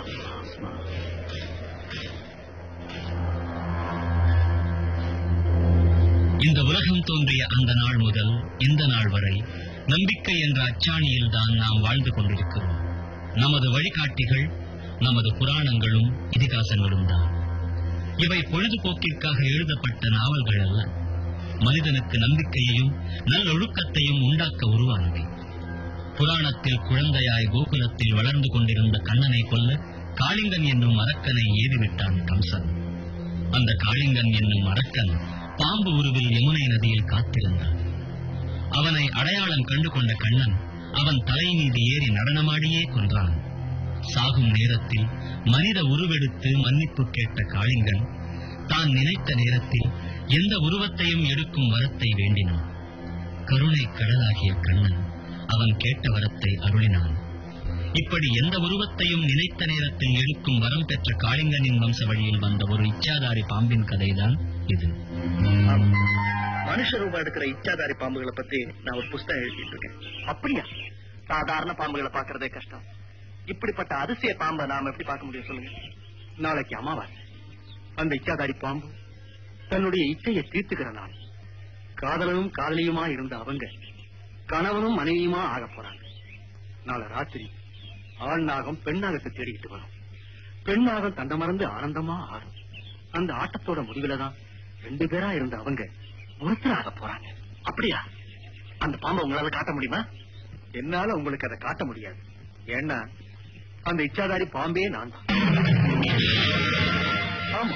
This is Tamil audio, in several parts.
இந்த உலகம் தோன்றிய அந்த நாள் முதல் இந்த நாள் வரை நம்பிக்கை என்ற அச்சாணியில் தான் நாம் வாழ்ந்து கொண்டிருக்கிறோம் நமது வழிகாட்டிகள் நமது புராணங்களும் இதிகாசங்களும் தான் இவை பொழுதுபோக்கிற்காக எழுதப்பட்ட நாவல்கள் அல்ல மனிதனுக்கு நம்பிக்கையையும் நல்லொழுக்கத்தையும் உண்டாக்க உருவானவை புராணத்தில் குழந்தையாய் கோகுலத்தில் வளர்ந்து கொண்டிருந்த கண்ணனை கொல்ல காளிங்கன் என்னும் அரக்கனை ஏறிவிட்டான் கம்சன் அந்த காளிங்கன் என்னும் அரக்கன் பாம்பு உருவில் யமுனை நதியில் காத்திருந்தான் அவனை அடையாளம் கண்டு கொண்ட கண்ணன் அவன் தலை மீது ஏறி நடனமாடியே கொன்றான் சாகும் நேரத்தில் மனித உருவெடுத்து மன்னிப்பு கேட்ட காளிங்கன் தான் நினைத்த நேரத்தில் எந்த உருவத்தையும் எடுக்கும் வரத்தை வேண்டினான் கருணை கடலாகிய கண்ணன் அவன் கேட்ட வரத்தை அருளினான் இப்படி எந்த உருவத்தையும் நினைத்த நேரத்தில் எடுக்கும் வரம் பெற்ற காளிங்கனின் வம்ச வழியில் வந்த ஒரு இச்சாதாரி பாம்பின் கதைதான் இது மனுஷ ரூபம் எடுக்கிற இச்சாதாரி பாம்புகளை பத்தி நான் ஒரு புஸ்தகம் எழுதிட்டு இருக்கேன் அப்படியா சாதாரண பாம்புகளை பாக்குறதே கஷ்டம் இப்படிப்பட்ட அதிசய பாம்பை நாம எப்படி பார்க்க முடியும் சொல்லுங்க நாளைக்கு அமாவாசை அந்த இச்சாதாரி பாம்பு தன்னுடைய இச்சையை தீர்த்துக்கிற நாள் காதலனும் காதலியுமா இருந்த அவங்க கணவனும் மனைவியுமா ஆக போறாங்க நாளை ராத்திரி ஆண் நாகம் பெண் நாகத்தை தேடிக்கிட்டு வரும் பெண் நாகம் தண்டை மறந்து ஆனந்தமா ஆடும் அந்த ஆட்டத்தோட முடிவுல தான் ரெண்டு பேரா இருந்த அவங்க ஒருத்தராக போறாங்க அப்படியா அந்த பாம்பை உங்களால காட்ட முடியுமா என்னால உங்களுக்கு அதை காட்ட முடியாது ஏன்னா அந்த இச்சாதாரி பாம்பே நான் தான் ஆமா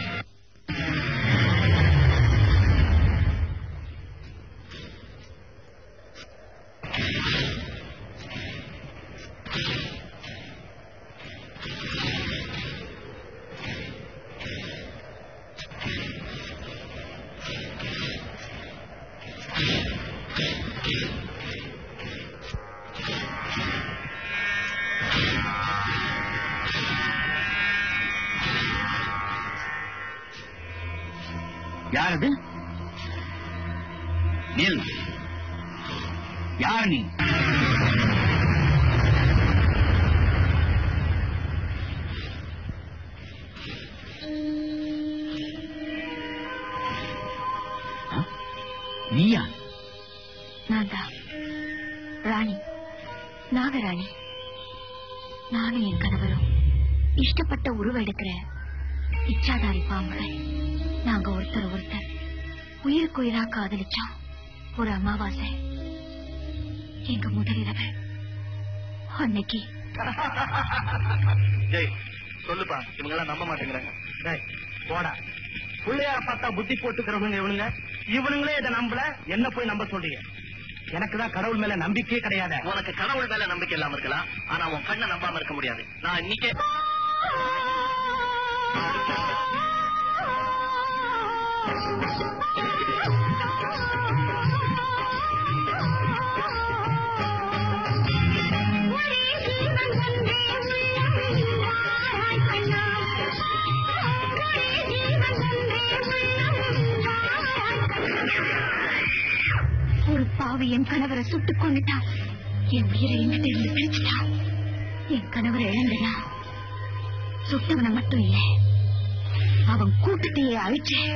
யாரது நில் யார் நீ நீயா நான் தான் ராணி நாகராணி நானும் என் கணவரும் இஷ்டப்பட்ட உருவம் எடுக்கிற இச்சாதாரி பாம்புகள் நாங்க ஒருத்தர் ஒருத்தர் உயிருக்கு உயிரா காதலிச்சோம் ஒரு அமாவாசை எங்க முதலிரவு அன்னைக்கு ஜெய் சொல்லுப்பா இவங்க எல்லாம் நம்ப மாட்டேங்கிறாங்க டேய், போடா பிள்ளையார பார்த்தா புத்தி போட்டுக்கிறவங்க இவனுங்க இவனுங்களே இதை நம்பல என்ன போய் நம்ப சொல்றீங்க எனக்கு தான் கடவுள் மேல நம்பிக்கையே கிடையாது உனக்கு கடவுள் மேல நம்பிக்கை இல்லாம இருக்கலாம் ஆனா உன் கண்ணை நம்பாம இருக்க முடியாது நான் இன்னைக்கே ஒரு பாவி என் கணவரை சுட்டுக் கொண்டுட்டான் என் உயிரை என்கிட்ட இருந்து பிரிச்சுட்டான் என் கணவரை இழந்ததா சுட்டவனை மட்டும் இல்ல அவன் கூட்டத்தையே அழிச்சேன்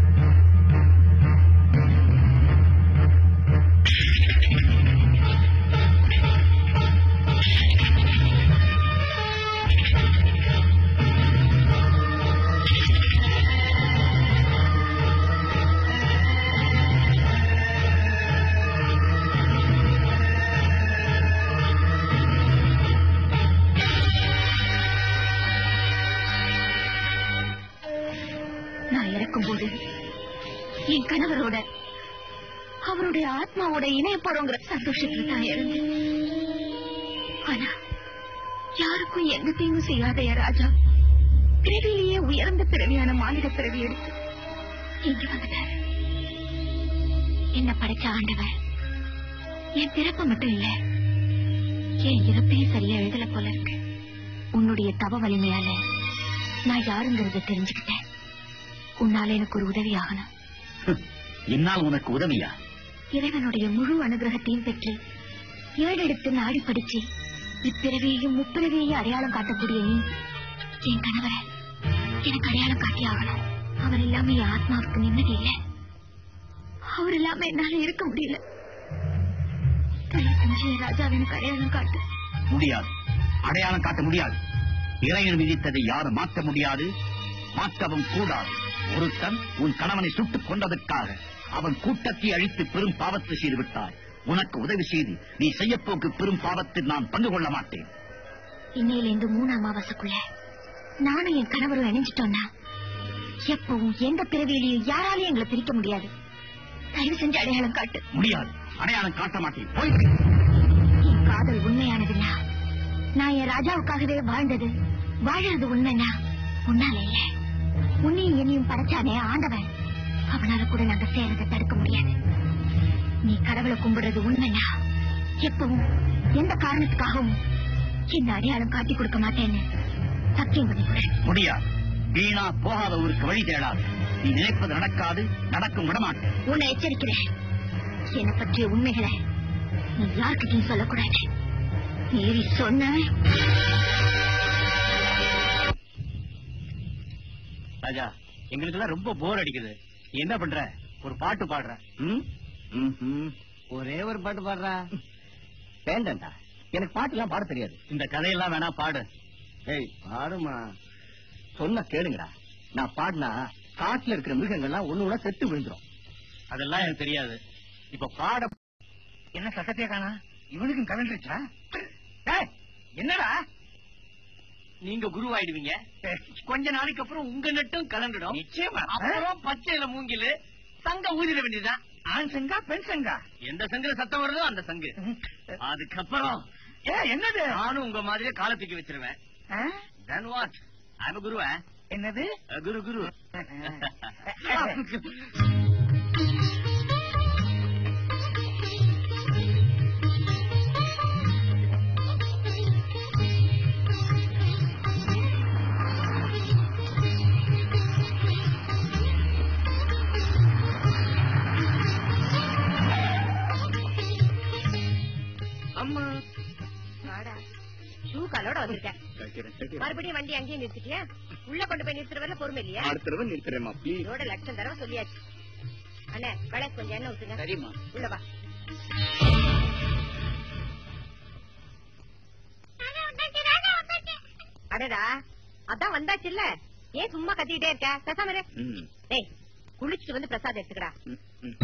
நான் இறக்கும்போது என் கணவரோட அவருடைய ஆத்மாவோட இணைய போறோங்கிற சந்தோஷத்துல தான் இறந்தேன் ஆனா யாருக்கும் எந்த தீங்கும் செய்யாத என் ராஜா பிறவிலேயே உயர்ந்த பிறவியான மாநில பிறவி எடுத்து இங்க வந்துட்டார் என்ன படைச்ச ஆண்டவர் என் பிறப்ப மட்டும் இல்ல என் இறப்பையும் சரியா எழுதல போல இருக்கு உன்னுடைய தவ வலிமையால நான் யாருங்கிறத தெரிஞ்சுக்கிட்டேன் உன்னால எனக்கு ஒரு உதவி ஆகணும் என்னால் உனக்கு உதவியா இறைவனுடைய முழு அனுகிரகத்தையும் பெற்று ஏழெடுத்து நாடி படிச்சு இப்பிறவியையும் முப்பிறவியையும் அடையாளம் காட்டக்கூடிய நீ என் கணவரை எனக்கு அடையாளம் காட்டி ஆகணும் அவர் இல்லாம என் ஆத்மாவுக்கு நிம்மதி இல்லை அவர் இல்லாம என்னால இருக்க முடியல தயவு செஞ்சு என் ராஜாவை எனக்கு அடையாளம் காட்டு முடியாது அடையாளம் காட்ட முடியாது இறைவன் விதித்ததை யாரும் மாற்ற முடியாது மாற்றவும் கூடாது ஒருத்தன் உன் கணவனை சுட்டுக் கொண்டதற்காக அவன் கூட்டத்தை அழித்து பெரும் பாவத்தை செய்து விட்டாய் உனக்கு உதவி செய்து நீ செய்யப்போக்கு பெரும் பாவத்தில் நான் பங்கு கொள்ள மாட்டேன் இன்னையில இருந்து மூணு அமாவாசைக்குள்ள நானும் என் கணவரும் இணைஞ்சிட்டோம்னா எப்பவும் எந்த பிறவியிலையும் யாராலையும் எங்களை பிரிக்க முடியாது தயவு செஞ்சு அடையாளம் காட்டு முடியாது அடையாளம் காட்ட மாட்டேன் போய்விடு என் காதல் உண்மையானதுன்னா நான் என் ராஜாவுக்காகவே வாழ்ந்தது வாழறது உண்மைனா உன்னால இல்ல உன்னையும் என்னையும் படைச்சானே ஆண்டவன் அவனால கூட நாங்க சேரதை தடுக்க முடியாது நீ கடவுளை கும்பிடுறது உண்மைனா எப்பவும் எந்த காரணத்துக்காகவும் இந்த அடையாளம் காட்டி கொடுக்க மாட்டேன்னு சத்தியம் பண்ணி கொடு முடியாது வீணா போகாத ஊருக்கு வழி தேடாது நீ நினைப்பது நடக்காது நடக்கும் விடமாட்டேன் உன்னை எச்சரிக்கிறேன் என்னை பற்றிய உண்மைகளை நீ யார்கிட்டயும் சொல்லக்கூடாது மீறி சொன்ன ராஜா எங்களுக்கு எல்லாம் ரொம்ப போர் அடிக்குது நீ என்ன பண்ற ஒரு பாட்டு பாடுற ம்? ம்ஹும். ஒரே ஒரு பாட்டு பாடுறா வேண்டாம்டா எனக்கு பாட்டு எல்லாம் பாட தெரியாது இந்த கதையெல்லாம் வேணா பாடு ஏய் பாடுமா சொன்ன கேளுங்கடா நான் பாடினா காட்டுல இருக்கிற மிருகங்கள்லாம் ஒண்ணு ஒண்ணு செத்து விழுந்துரும் அதெல்லாம் எனக்கு தெரியாது இப்ப பாட என்ன சட்டத்தையே காணா இவனுக்கும் கலந்துருச்சா ஏய், என்னடா நீங்க குருவாயிடுவீங்க கொஞ்ச நாளைக்கு அப்புறம் உங்க நட்டும் கலந்துடும் நிச்சயமா அப்புறம் பச்சையில மூங்கிலு சங்க ஊதிட வேண்டியதுதான் ஆண் சங்கா பெண் சங்கா எந்த சங்குல சத்தம் வருதோ அந்த சங்கு அதுக்கப்புறம் ஏ என்னது நானும் உங்க மாதிரியே காலை தூக்கி வச்சிருவேன் then what i'm a குருவா என்னது குரு குரு அம்மா ஷூ காலோட வந்திருக்கேன் மறுபடியும் வண்டி அங்கேயே நிறுத்திட்டியா உள்ள கொண்டு போய் நிறுத்துற வரல பொறுமை இல்லையா அடுத்த தடவை நிறுத்துறேம்மா ப்ளீஸ் இதோட லட்சம் தடவை சொல்லியாச்சு அண்ணே கடைக்கு கொஞ்சம் எண்ணெய் ஊத்துங்க சரிம்மா உள்ள வா அடடா அதான் வந்தாச்சுல்ல ஏன் சும்மா கத்திக்கிட்டே இருக்க பேசாம இரு. ம் டேய் குளிச்சுட்டு வந்து பிரசாதம் எடுத்துக்கடா ம், ம்.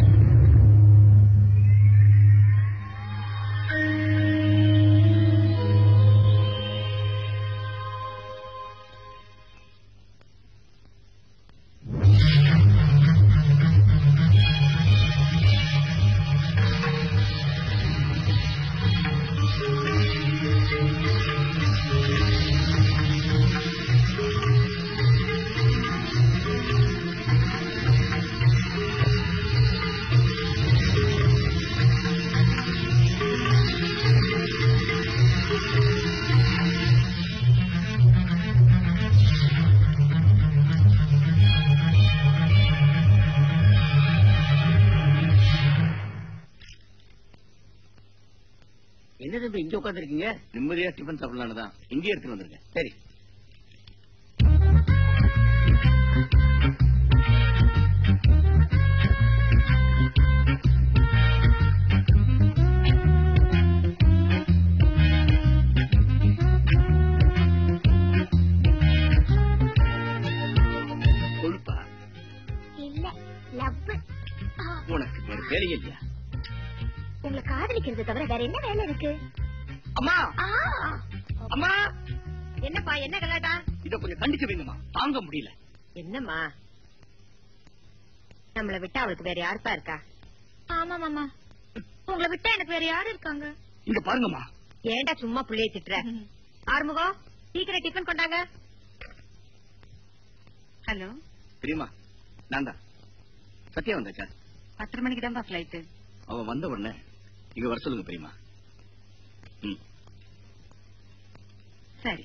என்ன தம்பி இங்க உட்காந்துருக்கீங்க நிம்மதியா டிஃபன் சாப்பிடலான்னு தான் இங்கே எடுத்துட்டு வந்திருக்கேன் சரி கொழுப்பா இல்ல லவ் உனக்கு வேற வேலையே இல்லையா உங்களை காதலிக்கிறது தவிர வேற என்ன வேலை இருக்கு அம்மா ஆ, அம்மா என்னப்பா என்ன கலாட்டா இத கொஞ்சம் கண்டிச்சு வைங்கம்மா தாங்க முடியல என்னம்மா நம்மள விட்டா அவளுக்கு வேற யாருப்பா இருக்கா ஆமா மாமா உங்களை விட்டா எனக்கு வேற யாரு இருக்காங்க இங்க பாருங்கம்மா ஏன்டா சும்மா புள்ளைய திட்டுற ஆறுமுகம் சீக்கிரம் டிஃபன் கொண்டாங்க ஹலோ தெரியுமா நான் தான் சத்யா வந்தாச்சா பத்தரை மணிக்கு தான்ப்பா ஃபிளைட்டு அவ வந்த உடனே இங்க வர சொல்லுங்க பெரியமா ம் சரி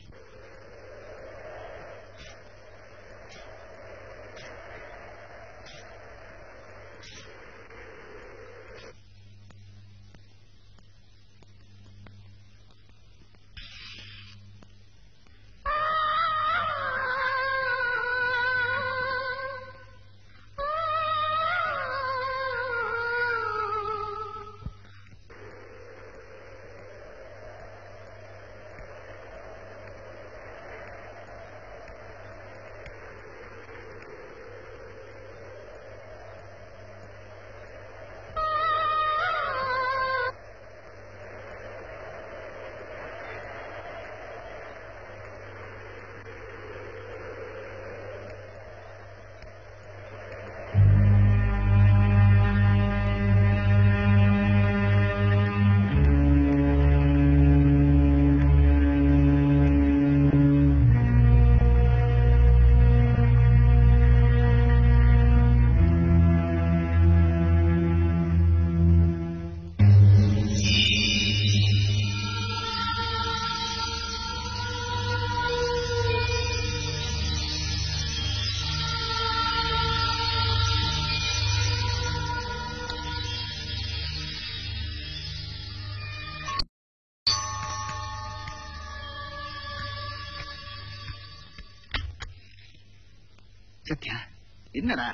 சத்யா என்னடா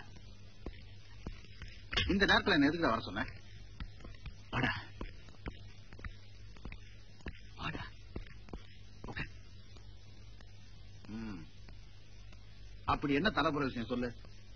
இந்த நேரத்துல என்ன எதுக்கு வர சொன்ன வாடா வாடா ம். அப்படி என்ன தலைப்புற விஷயம் சொல்லு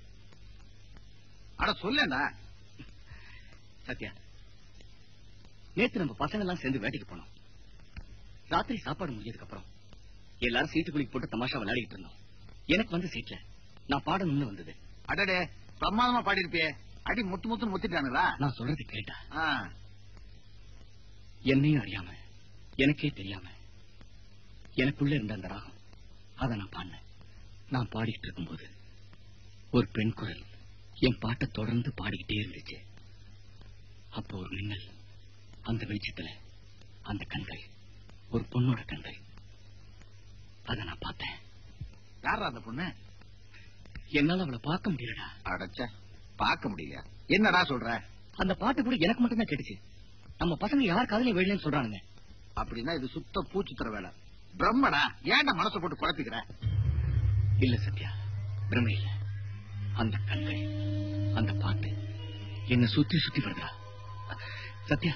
அட சொல்லேண்டா சத்யா நேத்து நம்ம பசங்க எல்லாம் சேர்ந்து வேட்டைக்கு போனோம் ராத்திரி சாப்பாடு முடிஞ்சதுக்கு அப்புறம் எல்லாரும் சீட்டுக்குள்ளி போட்டு தமாஷா விளையாடிட்டு இருந்தோம் எனக்கு வந்து சீட்ல நான் பாடணும்னு வந்தது அடடே பிரமாதமா பாடிருப்பியே அடி முத்து முத்து முத்திட்டானுங்களா நான் சொல்றது கேட்டா ஆ, என்னையும் அறியாம எனக்கே தெரியாம எனக்குள்ள இருந்த அந்த ராகம் அதை நான் பாடினேன் நான் பாடிட்டு இருக்கும்போது ஒரு பெண் குரல் என் பாட்டை தொடர்ந்து பாடிக்கிட்டே இருந்துச்சு அப்போ ஒரு மின்னல் அந்த வெளிச்சத்துல அந்த கண்கள் ஒரு பொண்ணோட கண்கள் அதை நான் பார்த்தேன் யாரா அந்த பொண்ணு என்னால அவளை பார்க்க முடியலடா அடச்ச பார்க்க முடியல என்னடா சொல்ற அந்த பாட்டு கூட எனக்கு மட்டும்தான் கேட்டுச்சு நம்ம பசங்க யார் காதலையும் விழலன்னு சொல்றானுங்க அப்படின்னா இது சுத்த பூச்சித்திர வேலை பிரம்மடா ஏன்டா மனசை போட்டு குழப்பிக்கிற இல்ல சத்யா பிரமை இல்ல அந்த கண்கள் அந்த பாட்டு என்ன சுத்தி சுத்தி வருதா சத்யா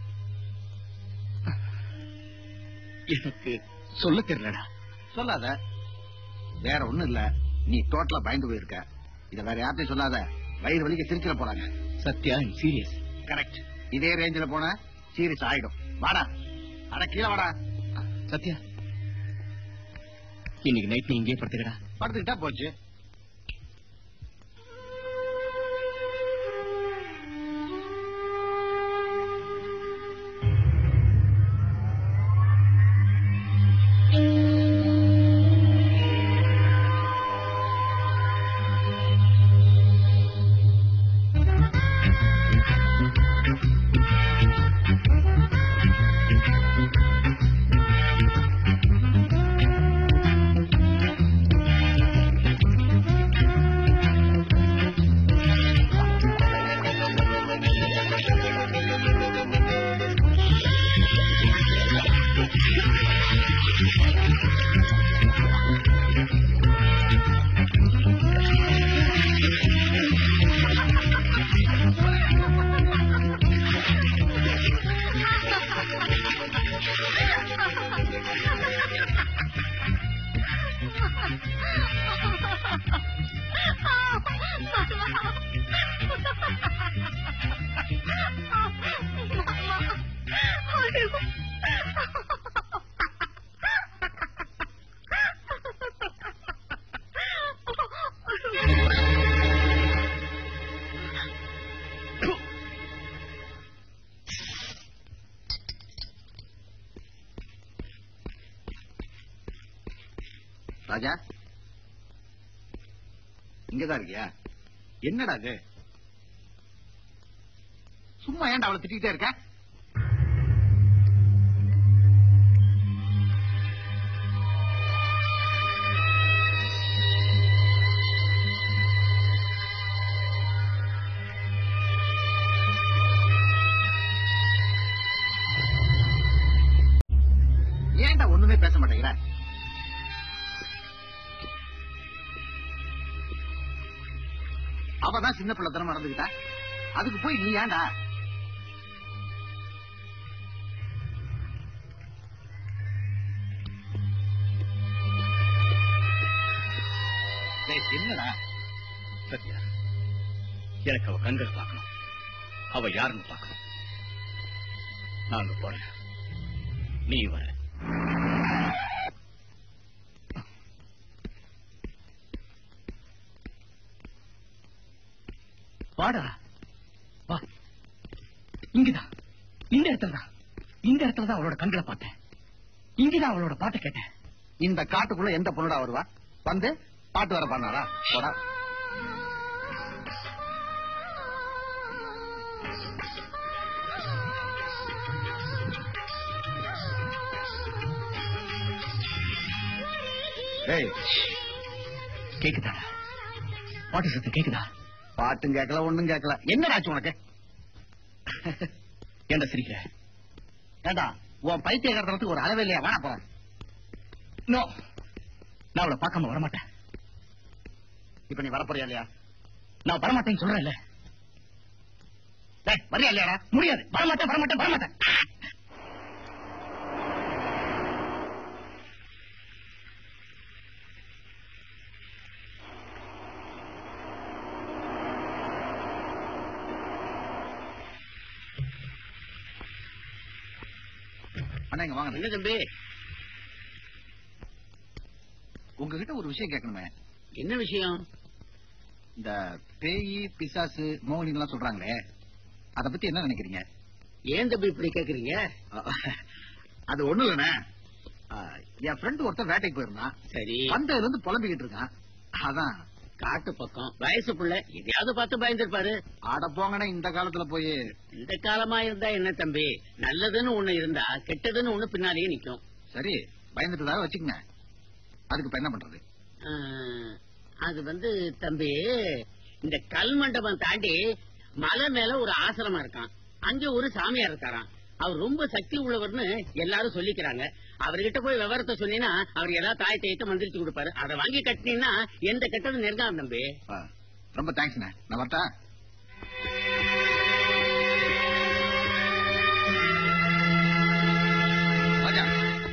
எனக்கு சொல்ல தெரியலடா சொல்லாத வேற ஒண்ணும் இல்ல நீ டோட்டலா பயந்து போயிருக்க இத வேற யார்ட்டையும் சொல்லாத வயிறு வலிக்க சிரிச்சிட போறாங்க சத்யா சீரியஸ் கரெக்ட் இதே ரேஞ்சில போன சீரியஸ் ஆயிடும் வாடா அட கீழே வாடா சத்யா இன்னைக்கு நைட் நீ இங்கே படுத்துக்கடா படுத்துக்கிட்டா போச்சு ராஜா இங்கதான் இருக்கியா என்னடா இது சும்மா ஏன்டா அவளை திட்டிக்கிட்டே இருக்க ஏன்டா ஒண்ணுமே பேச மாட்டேங்கிற அவதான் சின்ன பிள்ளைத்தனம் நடந்துகிட்டா அதுக்கு போய் நீ ஏன்டா டேய், என்னடா சத்யா எனக்கு அவ கண்கள் பார்க்கணும் அவ யாருன்னு பார்க்கணும் நாங்க போறேன் நீ வர வாடா வா இங்கதான் இந்த இடத்துல தான் இந்த இடத்துல தான் அவளோட கண்களை பார்த்தேன் இங்கதான் அவளோட பாட்டை கேட்டேன் இந்த காட்டுக்குள்ள எந்த பொண்ணுடா வருவா வந்து பாட்டு வர பண்ணாரா போடா டேய் கேக்குதா பாட்டு சத்தம் கேக்குதா பாட்டும் கேட்கல ஒண்ணும் கேட்கல என்னடாச்சு உனக்கு ஏன்டா சிரிக்கிற ஏண்டா உன் பைத்தியகாரத்துக்கு ஒரு அளவே இல்லையா வேணா போ நோ நான் அவளை பார்க்காம வரமாட்டேன் இப்ப நீ வரப்போறியா இல்லையா நான் வரமாட்டேன்னு சொல்றேன்ல டேய், வரியா இல்லையாடா முடியாது வரமாட்டேன் வரமாட்டேன் வரமாட்டேன் அண்ணா இங்க வாங்க என்ன தம்பி உங்ககிட்ட ஒரு விஷயம் கேட்கணுமே என்ன விஷயம் இந்த பேயி பிசாசு மோகினி எல்லாம் சொல்றாங்களே அத பத்தி என்ன நினைக்கிறீங்க ஏன் தம்பி இப்படி கேக்குறீங்க அது ஒண்ணு இல்லண்ணே அஹ், என் ஃப்ரெண்டு ஒருத்தன் வேட்டைக்கு போயிருந்தான் சரி வந்ததுல இருந்து புலம்பிக்கிட்டு இருக்கான் அதான் காட்டு பக்கம் வயசு புள்ள எதையாவது பார்த்து பயந்துருப்பாரு ஆட போங்கண்ணே இந்த காலத்துல போய் இந்த காலமா இருந்தா என்ன தம்பி நல்லதுன்னு ஒண்ணு இருந்தா கெட்டதுன்னு ஒண்ணு பின்னாலேயே நிக்கும் சரி பயந்துட்டதாக வச்சுக்கங்க அதுக்கு இப்ப என்ன பண்றது ஆஹ், அது வந்து தம்பி இந்த கல் மண்டபம் தாண்டி மலை மேல ஒரு ஆசிரமம் இருக்கான் அங்க ஒரு சாமியார் இருக்காராம் அவர் ரொம்ப சக்தி உள்ளவர்னு எல்லாரும் சொல்லிக்கிறாங்க அவர்கிட்ட போய் விவரத்தை சொன்னீங்கன்னா அவர் ஏதாவது தாய் தேய்த்த மந்திரிச்சு கொடுப்பாரு அதை வாங்கி கட்டினீங்கன்னா எந்த கெட்டதும் நெருங்காது தம்பி ஆ, ரொம்ப தேங்க்ஸ்ண்ணே நான் வரட்டா ராஜா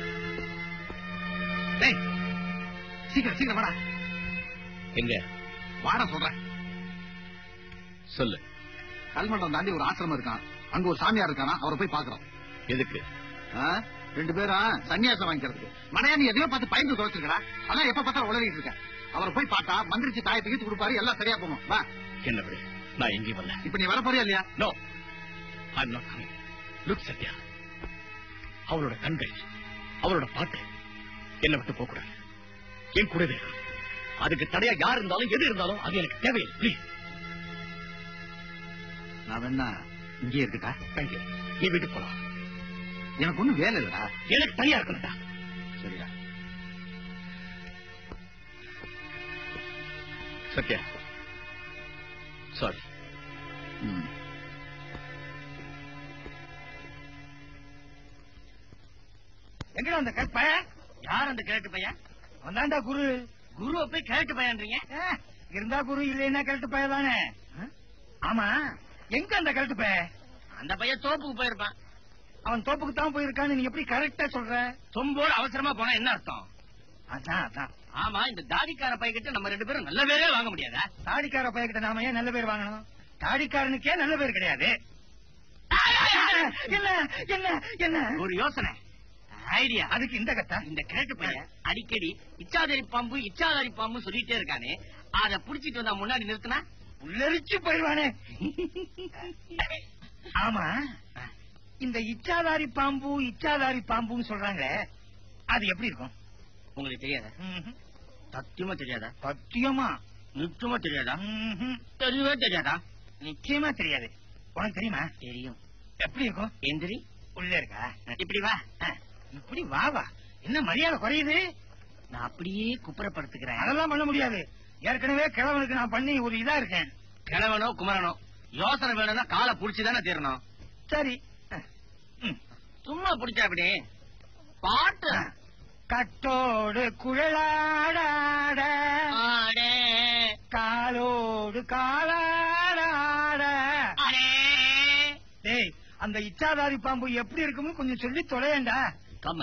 டேய் சீக்கிரம் சீக்கிரம் வாடா எங்க வாடா சொல்றேன் சொல்லு கல்மண்டம் தாண்டி ஒரு ஆசிரமம் இருக்கான் அங்க ஒரு சாமியார் இருக்கானா அவரை போய் பாக்குறோம் எதுக்கு ஆ? ரெண்டு பேரும் சன்னியாசம் வாங்கிக்கிறதுக்கு மனையா நீ எதையோ பார்த்து பயந்து குறைச்சிருக்கா அதான் எப்ப பார்த்தா உளறிட்டு இருக்க அவரை போய் பார்த்தா மந்திரிச்சு தாயை தூக்கி கொடுப்பாரு எல்லாம் சரியா போகும் வா என்ன விடு நான் எங்கேயும் வரல இப்ப நீ வர போறியா இல்லையா no I'm not coming look Sathya அவளோட கண்கள் அவளோட பாட்டு என்ன விட்டு போக கூடாது என் கூடவே இருக்கணும். அதுக்கு தடையா யார் இருந்தாலும் எது இருந்தாலும் அது எனக்கு தேவையில்லை ப்ளீஸ் நான் வேணா இங்கே இருக்கட்டா தேங்க்யூ நீ வீட்டுக்கு போலாம் எனக்கு ஒண்ணும் வேலை இல்லடா எனக்கு தனியா இருக்கணும்டா சரியா சத்யா சாரி ம். எங்கடா அந்த கேட்டு பையன் யார் அந்த கேட்டு பையன் வந்தாண்டா குரு குருவை போய் கேட்டு பையன்றீங்க இருந்தா குரு இல்லைன்னா கேட்டு பையன் தானே ஆமா எங்க அந்த கேட்டு பையன் அந்த பையன் தோப்புக்கு போயிருப்பான் அவன் தோப்புக்கு தான் போயிருக்கான்னு நீ எப்படி கரெக்டா சொல்ற சொம்போடு அவசரமா போனா என்ன அர்த்தம் அதான் அதான் ஆமா இந்த தாடிக்கார பையன்கிட்ட நம்ம ரெண்டு பேரும் நல்ல பேரே வாங்க முடியாதா தாடிக்கார பையன்கிட்ட நாம ஏன் நல்ல பேர் வாங்கணும் தாடிக்காரனுக்கே நல்ல பேர் கிடையாது என்ன என்ன என்ன ஒரு யோசனை ஐடியா அதுக்கு இந்த கத்தா இந்த கிழக்கு பையன் அடிக்கடி இச்சாதாரி பாம்பு இச்சாதாரி பாம்பு சொல்லிட்டே இருக்கானே அத புடிச்சிட்டு வந்தா முன்னாடி நிறுத்தினா உள்ளரிச்சு போயிடுவானே ஆமா இந்த இச்சாதாரி பாம்பு இச்சாதாரி பாம்புன்னு சொல்றாங்களே அது எப்படி இருக்கும் உங்களுக்கு தெரியாதா சத்தியமா தெரியாதா சத்தியமா நிச்சயமா தெரியாதா தெரியவே தெரியாதா நிச்சயமா தெரியாது உனக்கு தெரியுமா தெரியும் எப்படி இருக்கும் எந்திரி உள்ள இருக்கா இப்படி வா இப்படி வா வா என்ன மரியாதை குறையுது நான் அப்படியே குப்புறப்படுத்துக்கிறேன் அதெல்லாம் பண்ண முடியாது ஏற்கனவே கிழவனுக்கு நான் பண்ணி ஒரு இதா இருக்கேன் கிழவனோ குமரனோ யோசனை வேணும்னா காலை புடிச்சுதானே தீரணும் சரி சும்மா புடிச்சா அப்படி பாட்டு கட்டோடு குழலாடாட காலோடு காலாடாட டேய் அந்த இச்சாதாரி பாம்பு எப்படி இருக்கும்னு கொஞ்சம் சொல்லி தொலையண்டா கம்ம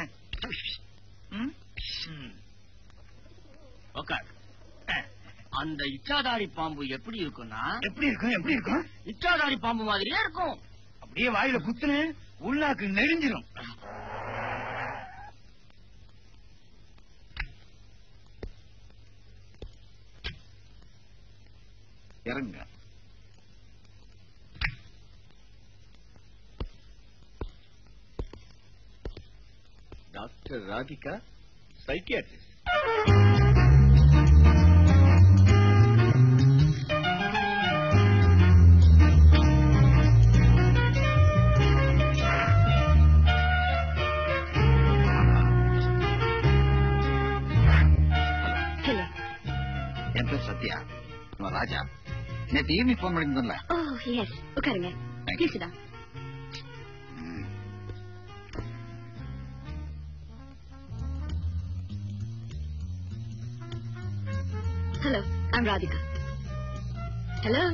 உக்கார் அந்த இச்சாதாரி பாம்பு எப்படி இருக்கும்னா எப்படி இருக்கும் எப்படி இருக்கும் இச்சாதாரி பாம்பு மாதிரியே இருக்கும் அப்படியே வாயில குத்துன உள்நாக்கு நெறிஞ்சிரும் இறங்குங்க டாக்டர் ராதிகா சைக்கியாட்ரிஸ்ட் ஹலோ என் பேர் சத்யா நான் ராஜா நேற்று ஈவினிங் போன் பண்ணியிருந்தேன்ல ஓ எஸ் உட்காருங்க Thank you. பேசுதா ம். Hello I'm Radhika hello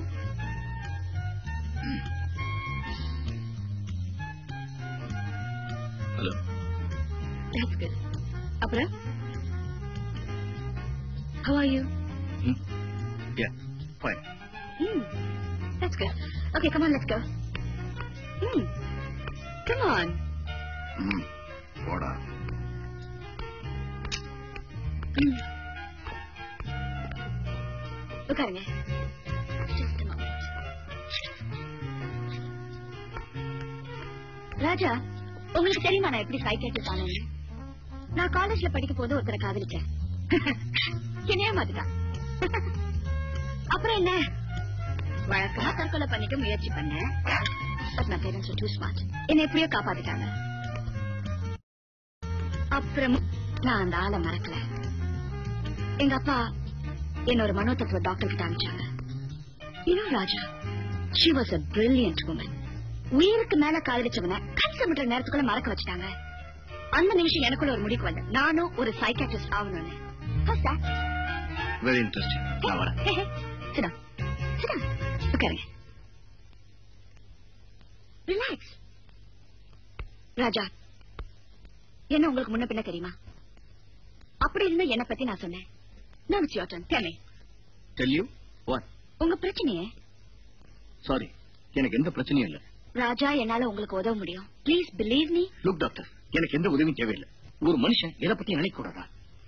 hello That's good. அப்புறம் How are you? Yeah, fine. Hmm. That's good. Okay, come on, let's go. Hmm. Come on. ம் போடா Hmm. உட்காருங்க Just a moment. ராஜா உங்களுக்கு தெரியுமா நான் எப்படி சைக்காட்ரிஸ்ட் ஆனேன்னு நான் காலேஜ்ல படிக்க போது ஒருத்தரை காதலிச்சேன் என்னைய மாத்துட்டான் அப்புறம் என்ன வழக்கமா தற்கொலை பண்ணிக்க முயற்சி பண்ணேன் but my parents were too smart என்னை எப்படியோ காப்பாத்திட்டாங்க அப்புறம் நான் அந்த ஆளை மறக்கல எங்க அப்பா என்ன ஒரு மனோதத்துவ டாக்டர் கிட்ட அனுப்பிச்சாங்க இன்னும் ராஜா she was a brilliant woman உயிருக்கு மேல காதலிச்சவன கன்சமிட்ட நேரத்துக்குள்ள மறக்க வச்சுட்டாங்க அந்த நிமிஷம் எனக்குள்ள ஒரு முடிவுக்கு வந்தேன் நானும் ஒரு சைக்காட்ரிஸ்ட் ஆகணும்னு How's that? வெரி இன்ட்ரெஸ்டிங் நான் வரேன் Hey, hey, sit down. Sit down. உட்காருங்க ரிலாக்ஸ் ராஜா என்ன உங்களுக்கு முன்ன பின்ன தெரியுமா அப்படி இருந்தா என்ன பத்தி நான் சொன்னேன் Now it's your turn. Tell me. Tell you what உங்க பிரச்சனையே சாரி எனக்கு எந்த பிரச்சனையும் இல்ல ராஜா என்னால உங்களுக்கு உதவ முடியும் please believe me look doctor எனக்கு எந்த உதவியும் தேவையில்லை ஒரு மனுஷன் எதை பத்தி நினைக்க கூடாதா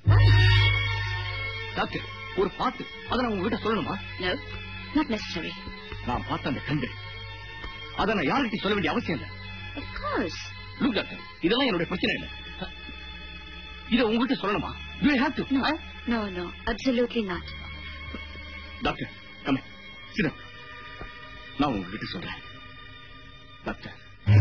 டாக்டர் ஒரு பாட்டு அதை நான் உங்ககிட்ட சொல்லணுமா நோ நாட் நெசசரி நான் பார்த்த அந்த கண்கள் அதை நான் யார்கிட்ட சொல்ல வேண்டிய அவசியம் இல்லை of course லுக் டாக்டர் இதெல்லாம் என்னுடைய பிரச்சனை இல்லை இதை உங்ககிட்ட சொல்லணுமா you have to no no no absolutely not doctor come சிதம் நான் உங்ககிட்ட சொல்றேன் டாக்டர்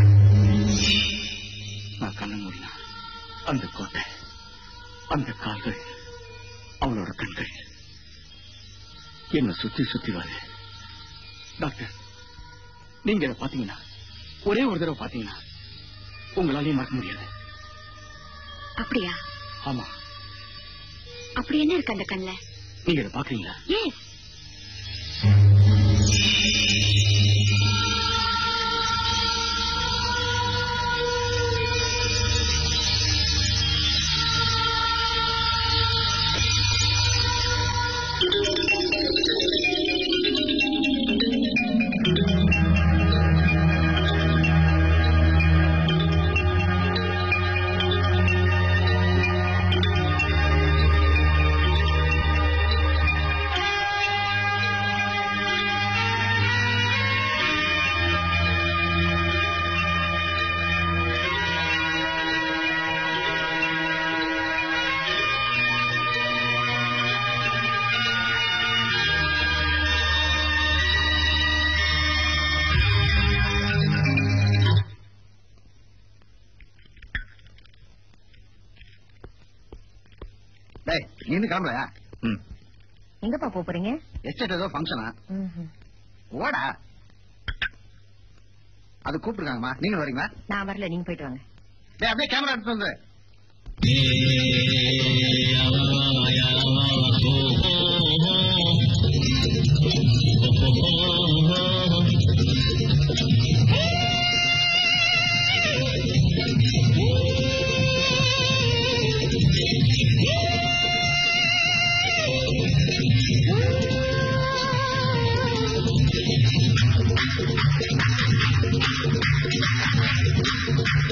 நான் கண்ண மூடினா அந்த கோட்டை அந்த கால்கள் அவளோட கண்கள் என்ன சுத்தி சுத்தி வருது டாக்டர் நீங்க இதை பாத்தீங்கன்னா ஒரே ஒரு தடவை பாத்தீங்கன்னா உங்களாலேயே மறக்க முடியாது அப்படியா ஆமா அப்படி என்ன இருக்கு அந்த கண்ணுல நீங்க இதை பாக்குறீங்களா எஸ் டேய் நீ இருந்து கிளம்புறயா ம் எங்கப்பா போப் போறீங்க எஸ்டேட் ஏதோ ஃபங்க்ஷனா ஓடா அது கூப்பிட்டுருக்காங்கம்மா நீங்க வரீங்களா நான் வரல நீங்க போயிட்டு வாங்க டேய் அப்படியே கேமரா எடுத்து வந்து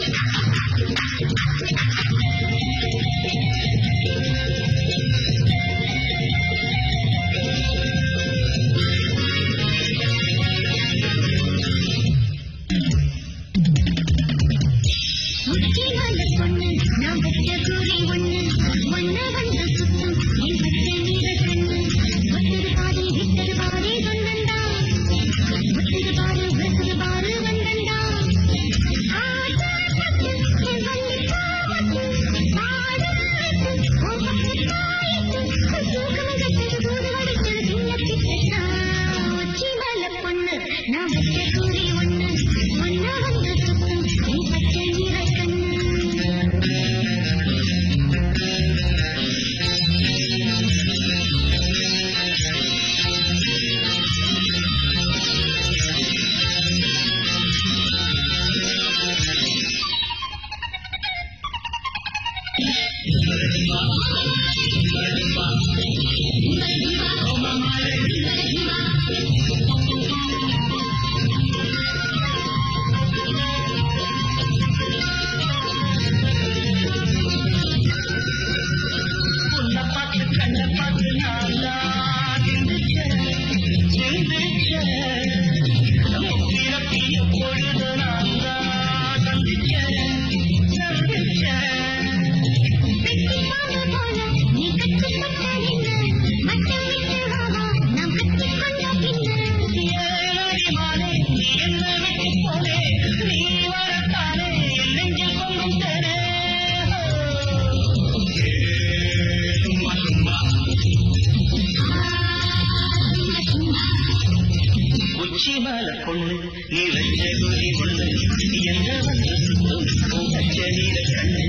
Thank உச்சி மலை பொண்ணு நீ வச்ச குறி பொண்ணு எந்த வந்து சுத்தும் பச்ச நீல கண்ணு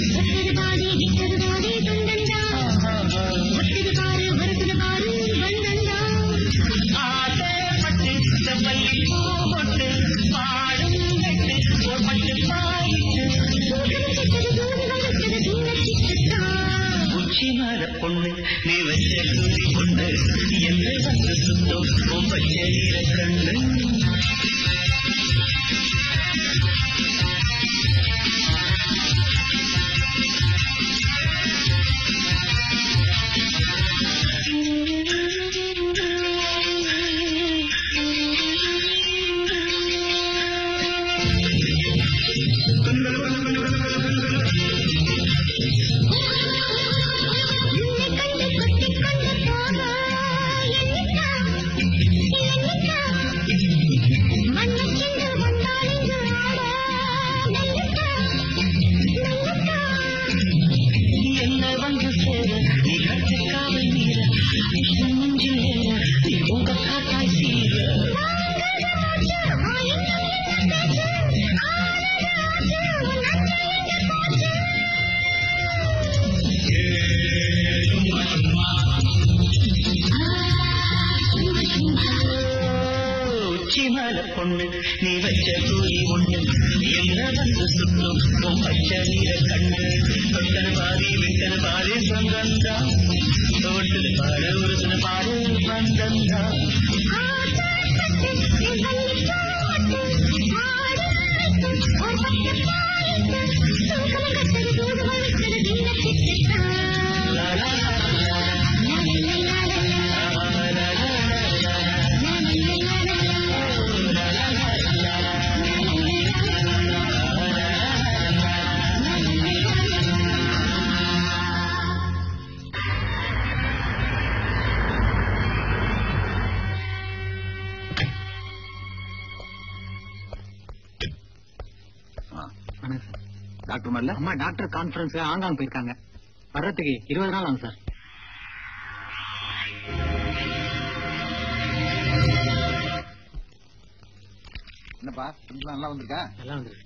ஆசைப்பட்டு செவ்வல்லி பூ போட்டு பாடும் கட்டு ஒரு பட்டு பாயிட்டு உச்சி மலை பொண்ணு நீ வச்ச குறி பொண்ணு எந்த வந்து சுத்தும் பச்ச நீல கண்ணு என்ன வந்து சேர நீ கட்டுக்காமல் மீற இஷ்டம் நெஞ்சில் ஏற நீ உங்க காட்டாய் சீர உச்சி மலை பொண்ணு நீ வச்ச கூலி ஒண்ணு என்ன வந்து சுற்றும் உன் பச்சை நீர கண்ணு தொட்டன பாதி விட்டன பாதி சொந்தந்தா தோட்டது பாடு ஒரு சில பாடு வந்தந்தா டாக்டர் மல்ல அம்மா டாக்டர் கான்ஃபரன்ஸ் ஆங்காங் போயிருக்காங்க வர்றதுக்கு இருபது நாள் ஆகும் சார் என்னப்பா கொஞ்சம் நல்லா வந்திருக்கா எல்லாம் வந்துருக்கு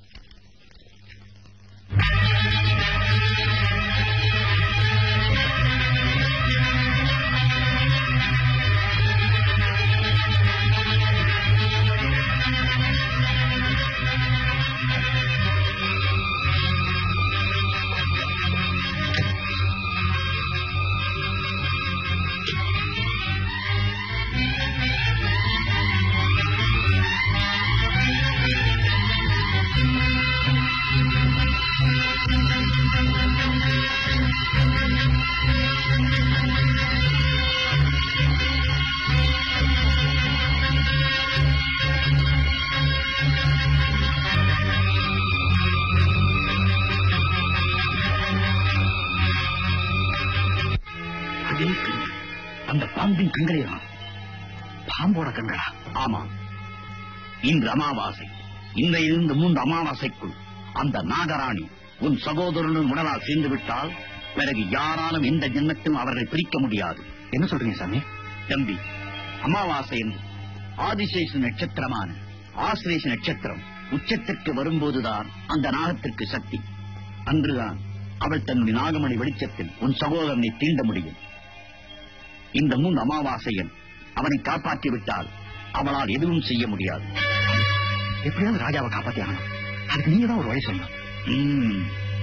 அதே கண் அந்த பாம்பின் கண்களையா பாம்போட கண்களா ஆமா இன்று அமாவாசை இன்றையிலிருந்து மூன்று அமாவாசைக்குள் அந்த நாகராணி உன் சகோதரனும் உடலால் சேர்ந்து விட்டால் பிறகு யாராலும் எந்த ஜென்மத்திலும் அவர்களை பிரிக்க முடியாது என்ன சொல்றீங்க சாமி தம்பி அமாவாசை என்று ஆதிசேஷ நட்சத்திரமான ஆசிரேஷ நட்சத்திரம் உச்சத்திற்கு வரும்போதுதான் அந்த நாகத்திற்கு சக்தி அன்றுதான் அவள் தன்னுடைய நாகமணி வெளிச்சத்தில் உன் சகோதரனை தீண்ட முடியும் இந்த மூன்று அமாவாசையில் அவனை காப்பாற்றி விட்டால் அவளால் எதுவும் செய்ய முடியாது எப்படியாவது ராஜாவை காப்பாத்தி ஆகணும் அதுக்கு நீங்க தான் ஒரு வழி சொல்லணும் ம்.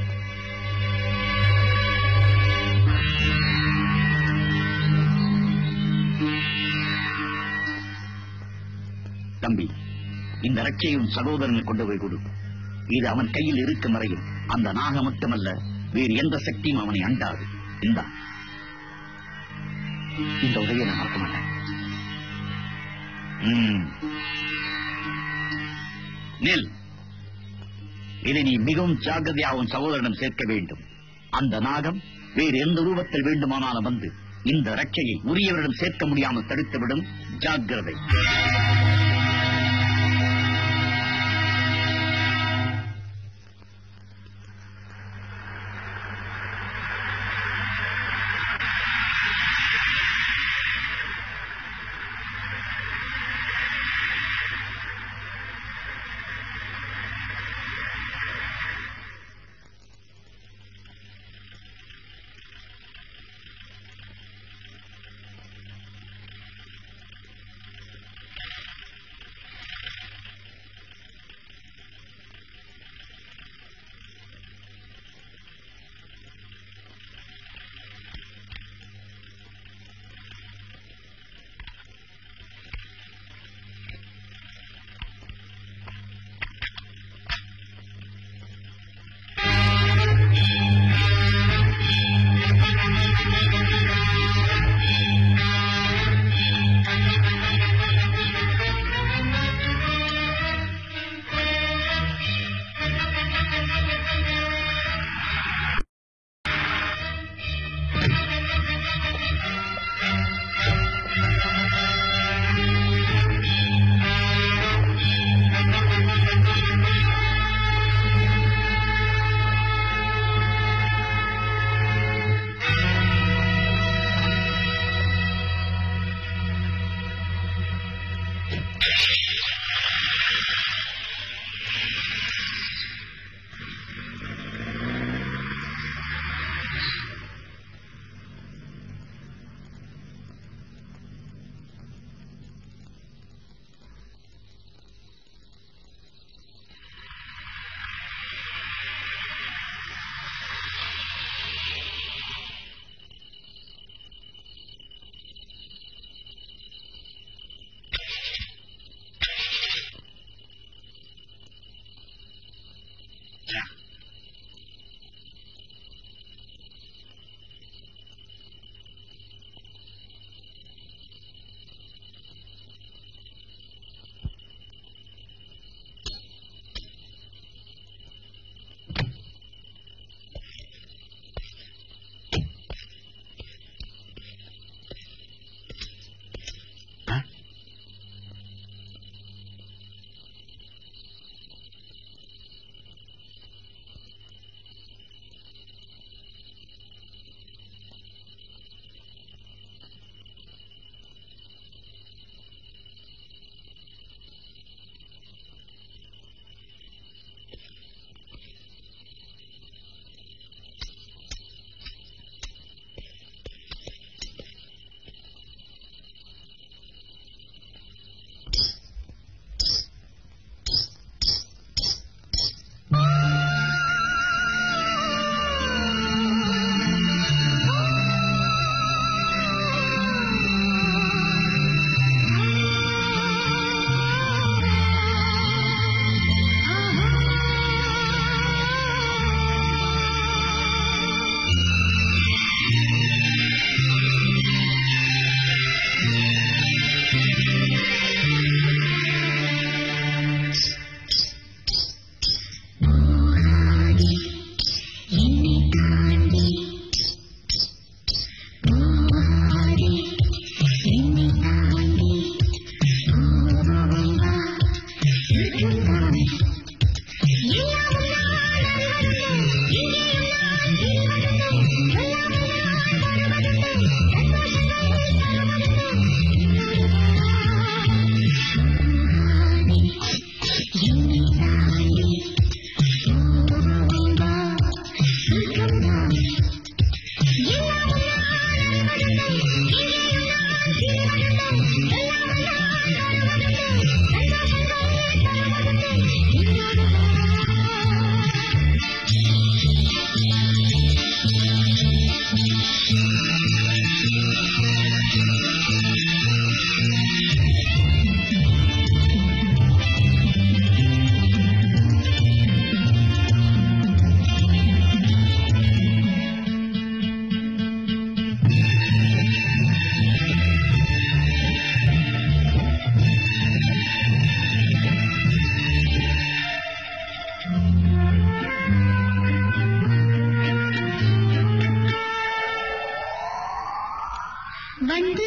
தம்பி இந்த ரட்சையும் சகோதரனை கொண்டு போய் கொடு இது அவன் கையில் இருக்கும் வரையில் அந்த நாகம் மட்டுமல்ல வேறு எந்த சக்தியும் அவனை அண்டாது இந்தா இந்த உதவியை நான் மறக்க மாட்டேன் ம். நில் இதை நீ மிகவும் ஜாக்கிரதையாக உன் சகோதரனிடம் சேர்க்க வேண்டும் அந்த நாகம் வேறு எந்த ரூபத்தில் வேண்டுமானாலும் வந்து இந்த ரட்சையை உரியவரிடம் சேர்க்க முடியாமல் தடுத்துவிடும் ஜாக்கிரதை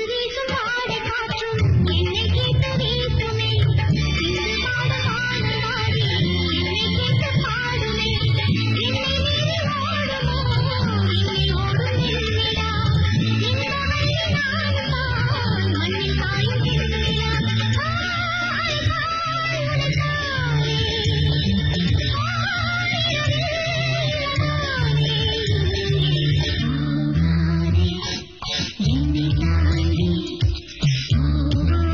வீசும் வாடை காற்றும் என்னை கேட்டு வீசுமே இங்கு பாட பாட பாடி என்னை கேட்டு பாடுமே என்னை மீறி ஓடுமோ இங்கே ஓடும் எண்ணிலா இந்த வழி நான் தான் மண்ணில் காயும் எண்ணிலா ஹாய் ஹாய் உனக்காகவே என்னை தாண்டி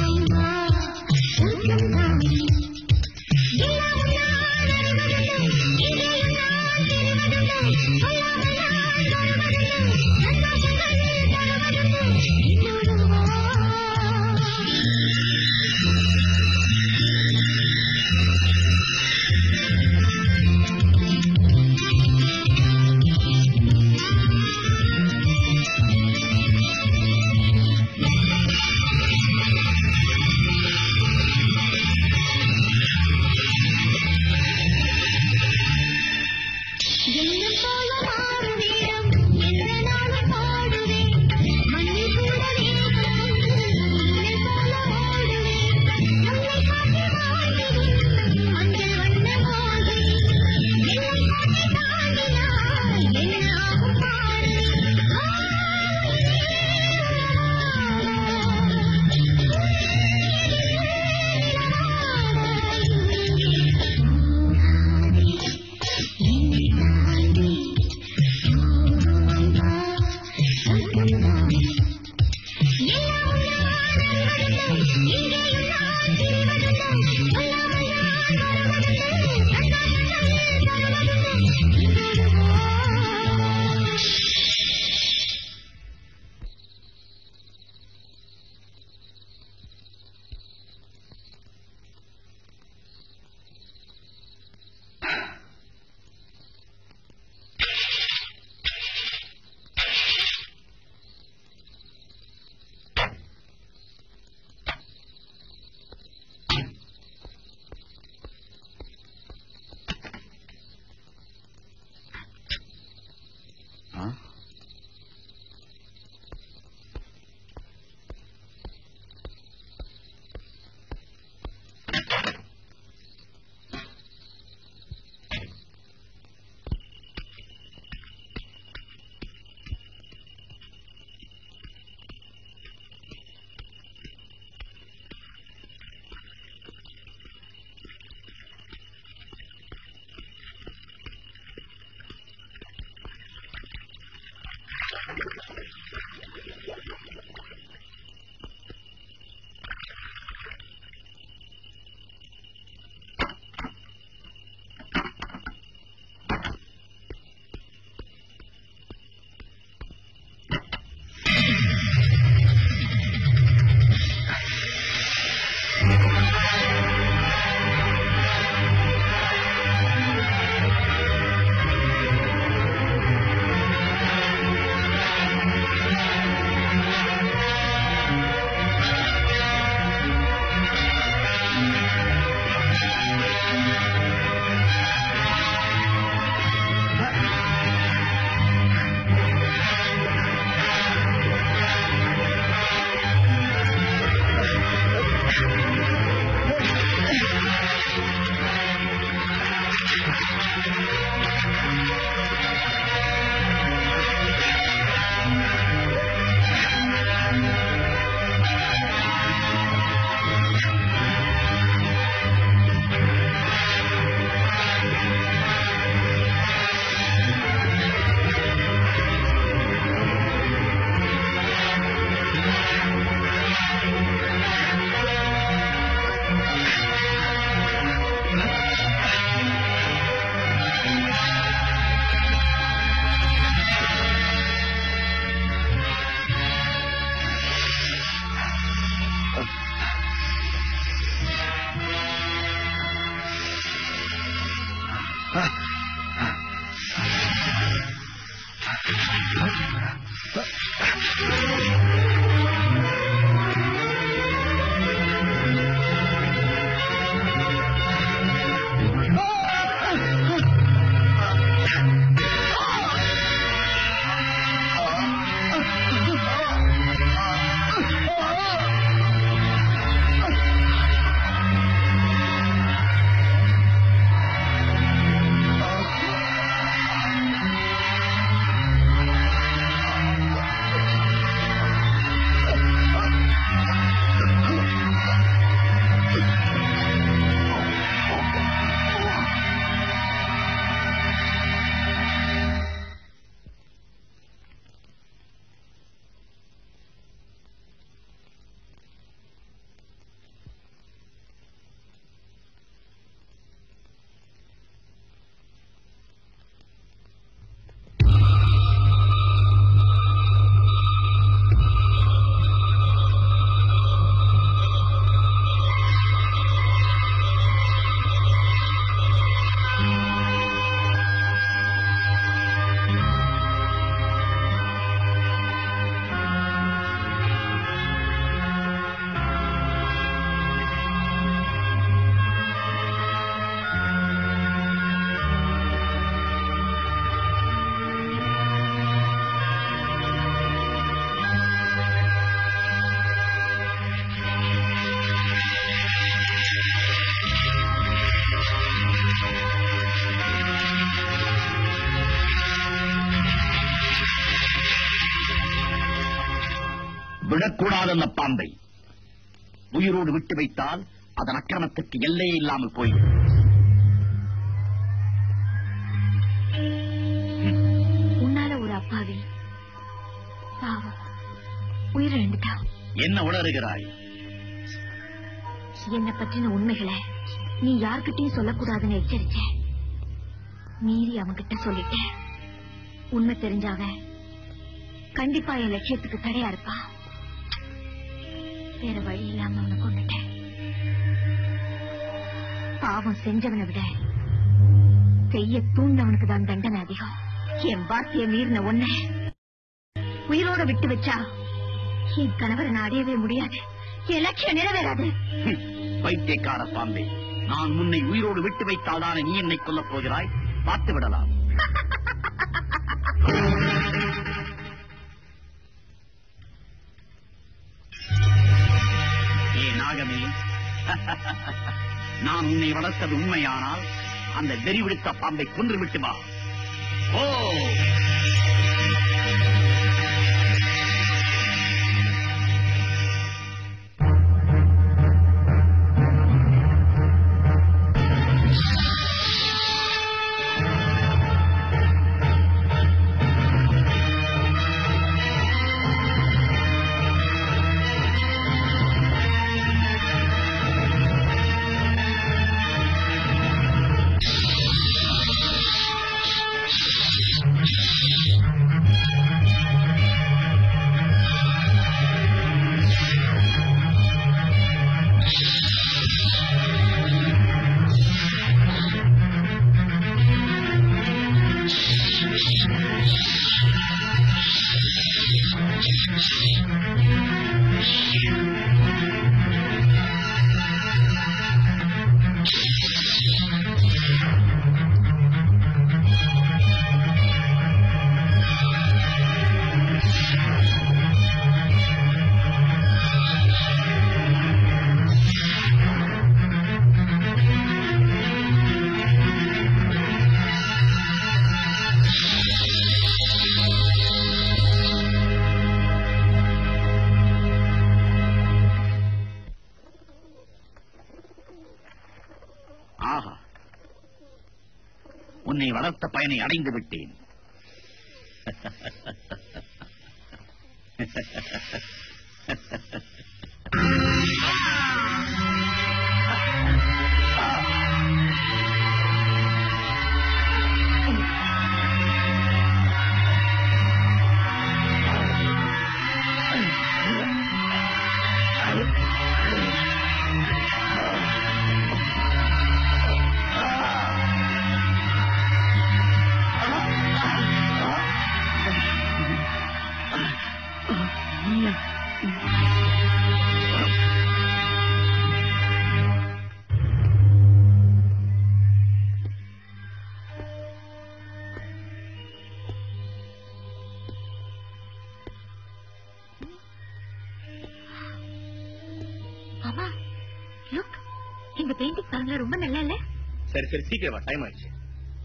விடக்கூடாது அந்த பாம்பை உயிரோடு விட்டு வைத்தால் அதன் அக்கிரமத்திற்கு எல்லையே இல்லாமல் போய்விடும் உன்னால ஒரு அப்பாவி பாவம் உயிரிழந்துட்டா என்ன உணர்கிறாய் என்னை பற்றின உண்மைகளை நீ யார்கிட்டயும் சொல்லக்கூடாதுன்னு எச்சரிச்ச மீறி அவன்கிட்ட சொல்லிட்டேன் உண்மை தெரிஞ்சாவன் கண்டிப்பா என் லட்சியத்துக்கு தடையா இருப்பான் வேற வழி இல்லாம அவனை கொண்டுட்டேன் பாவம் செஞ்சவனை விட செய்ய தூண்டவனுக்கு தான் தண்டனை அதிகம் என் வார்த்தையை மீறின ஒன்ன உயிரோட விட்டு வச்சா என் கணவரை நான் அடையவே முடியாது என் லட்சியம் நிறைவேறாது ஹம், பைத்தியக்கார பாம்பே நான் உன்னை உயிரோடு விட்டு வைத்தால் தானே நீ என்னை கொல்லப் போகிறாய் பார்த்து விடலாம் ஏ நாகமே நான் உன்னை வளர்த்தது உண்மையானால் அந்த வெறி விடுத்த பாம்பை கொன்று விட்டு வா ஓ ஆஹா உன்னை வளர்த்த பயனை அடைந்து விட்டேன் மாமா லுக் இந்த பெயிண்டிங் பாருங்க ரொம்ப நல்லா இல்ல சரி சரி சீக்கிரம் வா டைம் ஆயிடுச்சு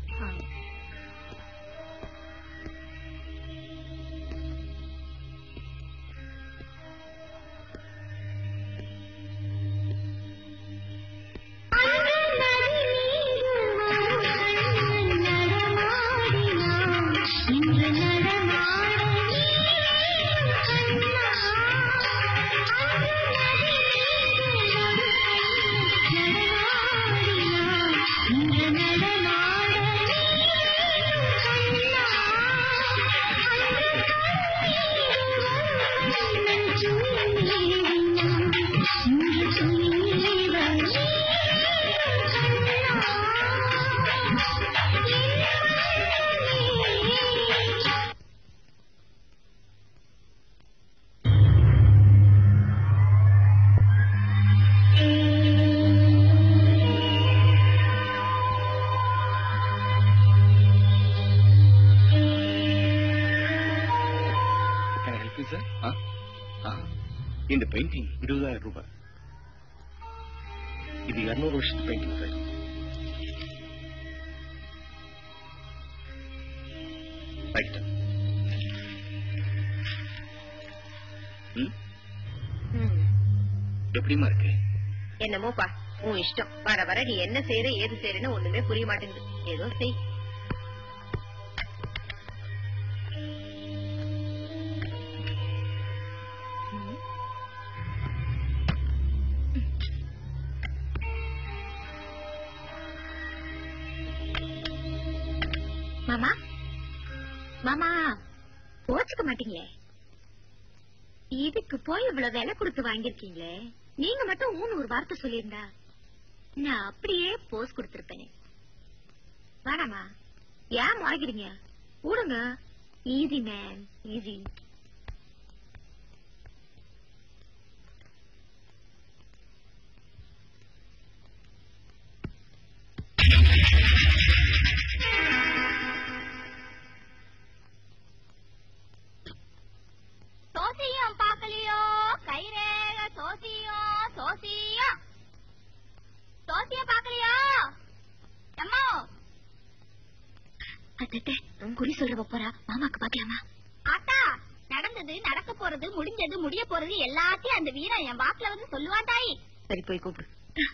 சார் இந்த பெயிண்டிங் இருபதாயிரம் ரூபாய் இது இருநூறு வருஷத்து பெயிண்டிங் சார் ரைட் ம் எப்படிமா இருக்கு என்னமோப்பா உன் இஷ்டம் வர வர நீ என்ன செய்யற ஏது செய்யறன்னு ஒண்ணுமே புரிய மாட்டேங்குது ஏதோ செய் மாமா மாமா கோச்சுக்க மாட்டீங்களே இதுக்கு போய் இவ்வளவு விலை கொடுத்து வாங்கிருக்கீங்களே நீங்க மட்டும் ஊன்னு ஒரு வார்த்தை சொல்லியிருந்தா நான் அப்படியே போஸ் கொடுத்திருப்பேனே வேணாமா ஏன் முறைக்கிறீங்க கூடுங்க ஈஸி மேன் ஈஸி சோசியம் பாக்கலையோ கைரேக சோசியம் சோசியம் சோசியம் பாக்கலையோ அம்மா அத்தே குறி சொல்றவ போறா மாமாக்கு பாக்கலாமா ஆத்தா நடந்தது நடக்க போறது முடிஞ்சது முடிய போறது எல்லாத்தையும் அந்த வீரன் என் வாக்குல வந்து சொல்லுவான் தாயி சரி போய் கூப்பிடு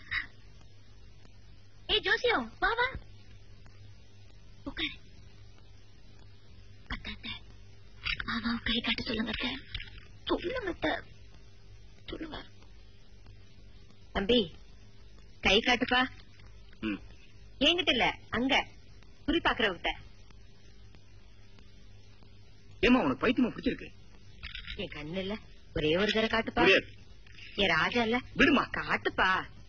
ஏய் ஜோசியம் வா வா உட்காரு அத்தை மாமா கை காட்ட சொல்லுங்க அத்தை. சொல்லுங்க அத்தை. சொல்லுங்க தம்பி கை காட்டுப்பா ம். என்கிட்ட இல்ல அங்க குறி பாக்குறவங்கிட்ட ஏமா உனக்கு பைத்தியமா பிடிச்சிருக்கு என் கண்ணு இல்ல ஒரே ஒரு தடவை காட்டுப்பா முடியாது. என் ராஜா இல்ல விடுமா காட்டுப்பா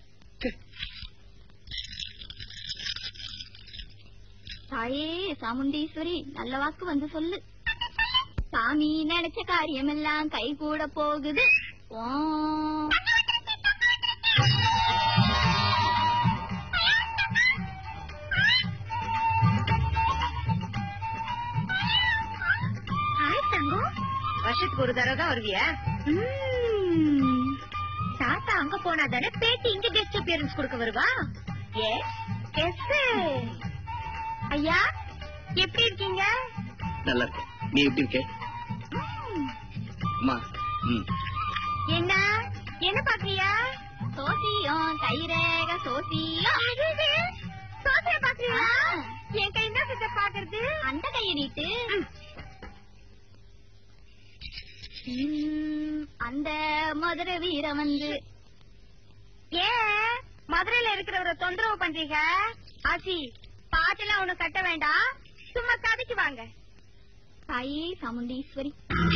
தாயே சாமுண்டீஸ்வரி நல்ல வாக்கு வந்து சொல்லு சாமி நினைச்ச காரியமெல்லாம் கை கூட போகுது ஓம். ஹாய் தங்கம் வருஷத்துக்கு ஒரு தடவை தான் வருவியா ம்ம். தாத்தா அங்க போனா தானே பேட்டி இங்க கெஸ்ட் அப்பியரன்ஸ் கொடுக்க வருவா ஏ எஸ் ஐயா எப்படி இருக்கீங்க நல்லா இருக்கேன் நீ எப்படி இருக்க ம். அம்மா ம் என்ன என்ன பாக்குறியா சோசியம் கைரேக சோசியம் சோசியம் பாக்குறியா என் கை என்ன கிட்ட பாக்குறது அந்த கையை நீட்டு ம், அந்த மதுரை வீர வந்து ஏன் மதுரையில இருக்கிறவரை தொந்தரவு பண்றீங்க ஆச்சி பாட்டெல்லாம் ஒண்ணு கட்ட வேண்டாம் சும்மா கதைக்கு வாங்க தாயே சாமுண்டீஸ்வரி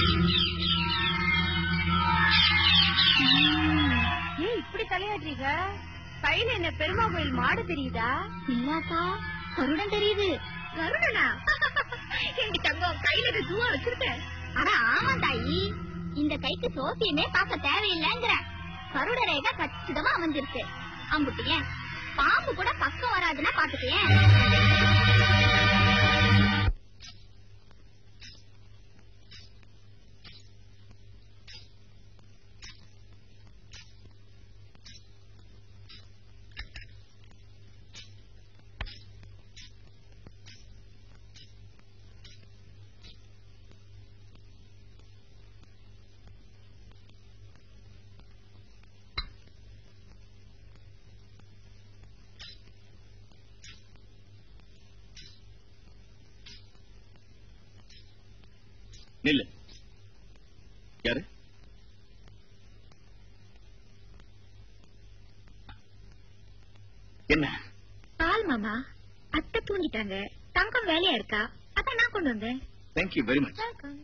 ஏன் இப்படி தலையாடுறீங்க கையில என்ன பெருமா கோயில் மாடு தெரியுதா இல்லாக்கா கருடன் தெரியுது கருடனா எங்க தங்கம் கையில ஜூவா வச்சிருக்கேன் ஆனா ஆமா தாயி இந்த கைக்கு சோசியமே பார்க்க தேவையில்லைங்கிற கருட ரேகை கச்சிதமா அமைஞ்சிருக்கு அம்புட்டியன் பாம்பு கூட பக்கம் வராதுன்னா பாத்துக்கேன் நில்லு யாரு என்ன பால் மாமா அத்தை தூங்கிட்டாங்க தங்கம் வேலையா இருக்கா அதான் நான் கொண்டு வந்தேன் தேங்க்யூ வெரி மச்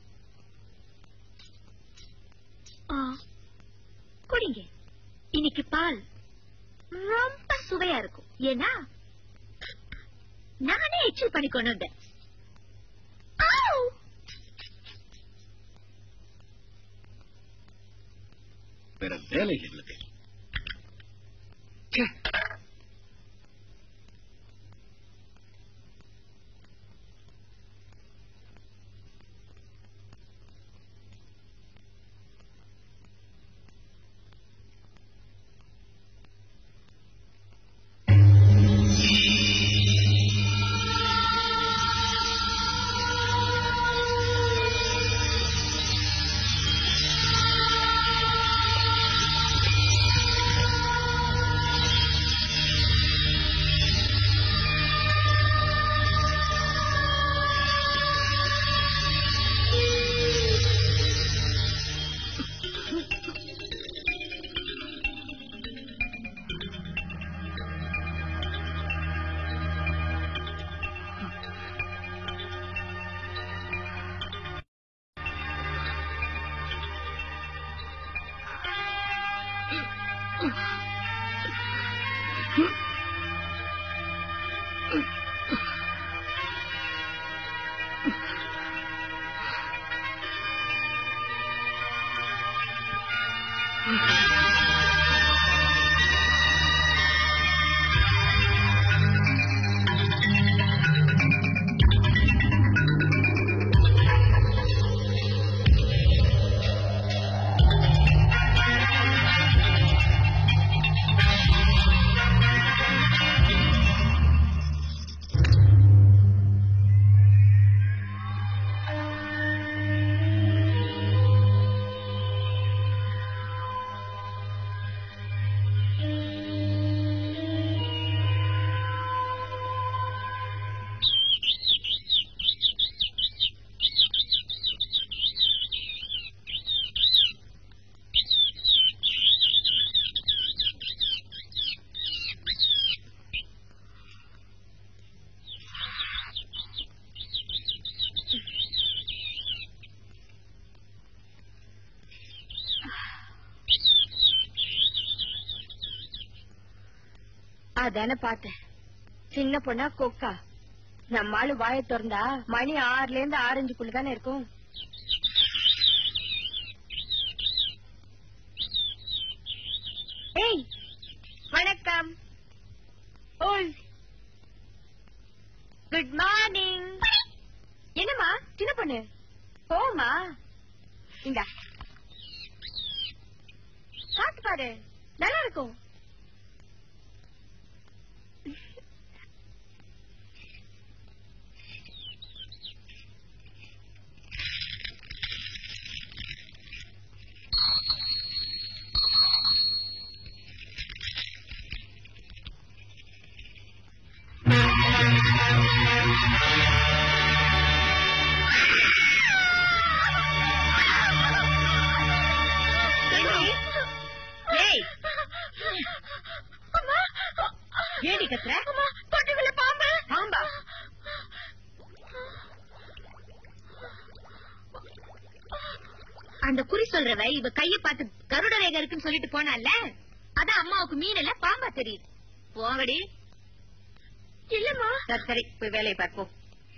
ஆ, குடிங்க இன்னைக்கு பால் ரொம்ப சுவையா இருக்கும் ஏன்னா நானே எச்சில் பண்ணி கொண்டு வந்தேன் ஆவ்! வேற வேலை இல்லை ச்சே. அதானே பார்த்தேன் சின்ன பொண்ணா கொக்கா நம்மாளு வாயை திறந்தா மணி ஆறுல இருந்து ஆரஞ்சுக்குள்ள தானே இருக்கும் ஏய் வணக்கம் ஓய் குட் மார்னிங் என்னம்மா சின்ன பொண்ணு போமா இந்த சாப்பிட்டு பாரு நல்லா இருக்கும் ஏய் ஏடி கத்துற தொட்டுக்குள்ள பாம்பு பாம்பா அந்த குறி சொல்றவ இவ கைய பார்த்து கருட ரேகை இருக்குன்னு சொல்லிட்டு போனால அதான் அம்மாவுக்கு மீன் இல்ல பாம்பா தெரியுது போங்கடி இல்லம்மா சரி சரி போய் வேலையை பார்ப்போம்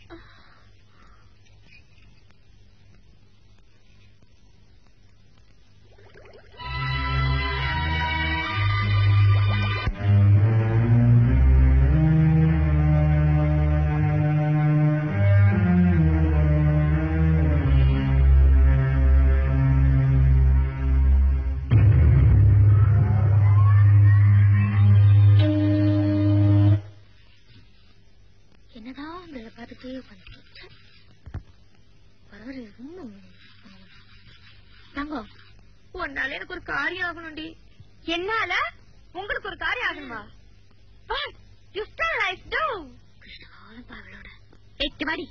என்னதான் உங்களை பார்த்துட்டே உட்காந்துட்டு பரவாயில்ல ரொம்ப தங்கம் உன்னால எனக்கு ஒரு காரியம் ஆகணும்டி என்னால உங்களுக்கு ஒரு காரியம் ஆகணுமா யூ ஸ்டில் லைக் டூ கிருஷ்ணகாலம் பாவலோட எட்டு வாடி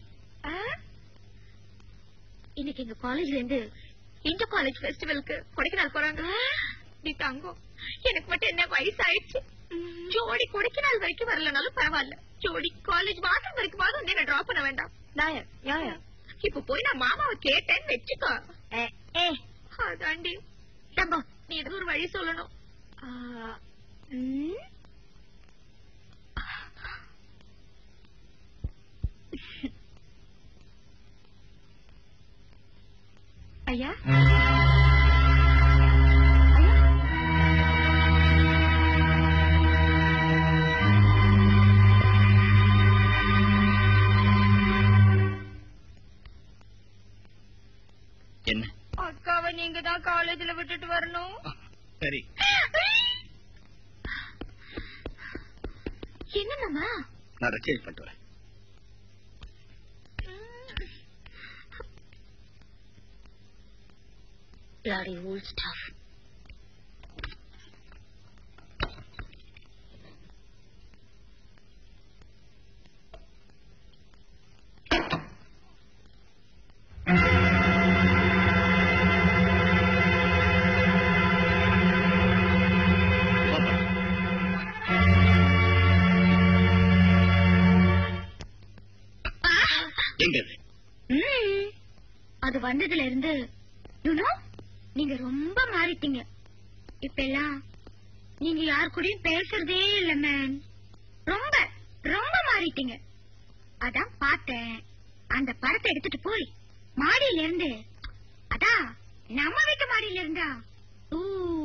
இன்னைக்கு எங்க காலேஜ்ல இருந்து இன்டர் காலேஜ் ஃபெஸ்டிவலுக்கு கொடைக்கானல் போறாங்க நீ தங்கம் எனக்கு மட்டும் என்ன வயசு ஆயிடுச்சு ஜோடி கொடைக்கானல் வரைக்கும் வரலனாலும் பரவாயில்ல ஜோடி காலேஜ் வாசல் வரைக்கும் வந்து என்ன டிராப் பண்ண வேண்டாம் நாயம் நியாயம் இப்ப போய் நான் மாமாவை கேட்டேன்னு வச்சுக்கோ ஏ ஏ அதாண்டி தங்கம் நீ ஏதோ ஒரு வழி சொல்லணும் ஆ, ம். ஐயா என்ன அக்காவை நீங்க தான் காலேஜ்ல விட்டுட்டு வரணும் சரி என்னம்மா நான் ரச்சேஜ் பண்ணிட்டு வரேன் bloody old stuff. எங்க அது? ம். அது வந்ததுல இருந்து you know, நீங்க ரொம்ப மாறிட்டீங்க இப்ப எல்லாம் நீங்க யார் கூடயும் பேசுறதே இல்ல மேம் ரொம்ப ரொம்ப மாறிட்டீங்க அதான் பார்த்தேன் அந்த படத்தை எடுத்துட்டு போய் மாடியில இருந்து அதான் நம்ம வீட்டு மாடியில இருந்தா ஊ.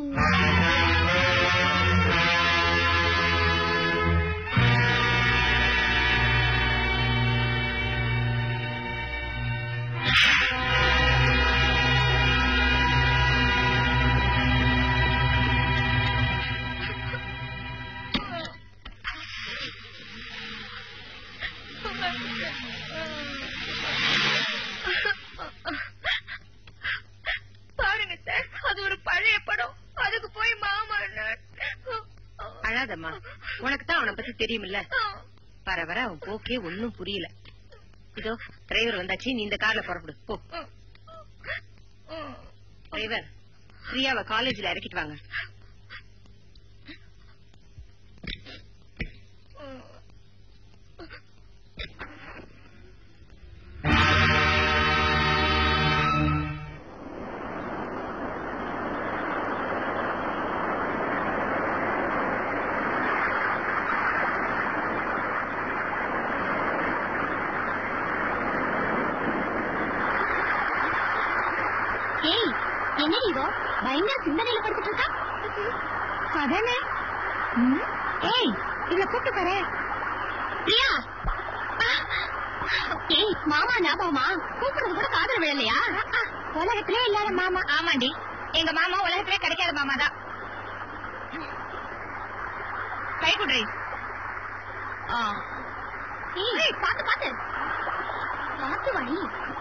பாருங்க சார் அது ஒரு பழைய படம் அதுக்கு போய் மாமா அழாதம்மா உனக்கு தான் அவனை பத்தி தெரியுமில்ல வர வர அவன் போக்கே ஒன்னும் புரியல இதோ டிரைவர் வந்தாச்சு நீ இந்த கார்ல புறப்படு போ டிரைவர் பிரியாவை காலேஜ்ல இறக்கிட்டு வாங்க ஏய் என்னடி இதோ பயங்கர சிந்தனையில படுத்துட்டு இருக்கா அதானே ம், ஏய் இவள கூப்பிட்டு பாரு பிரியா ஏய் மாமா ஞாபகமா கூப்பிடுறது கூட காதல விழலையா உலகத்திலே இல்லாத மாமா ஆமாண்டி எங்க மாமா உலகத்திலே கிடைக்காத மாமா தான் கை குடுறி ஏய் பாத்து பாத்து பாத்து வாடி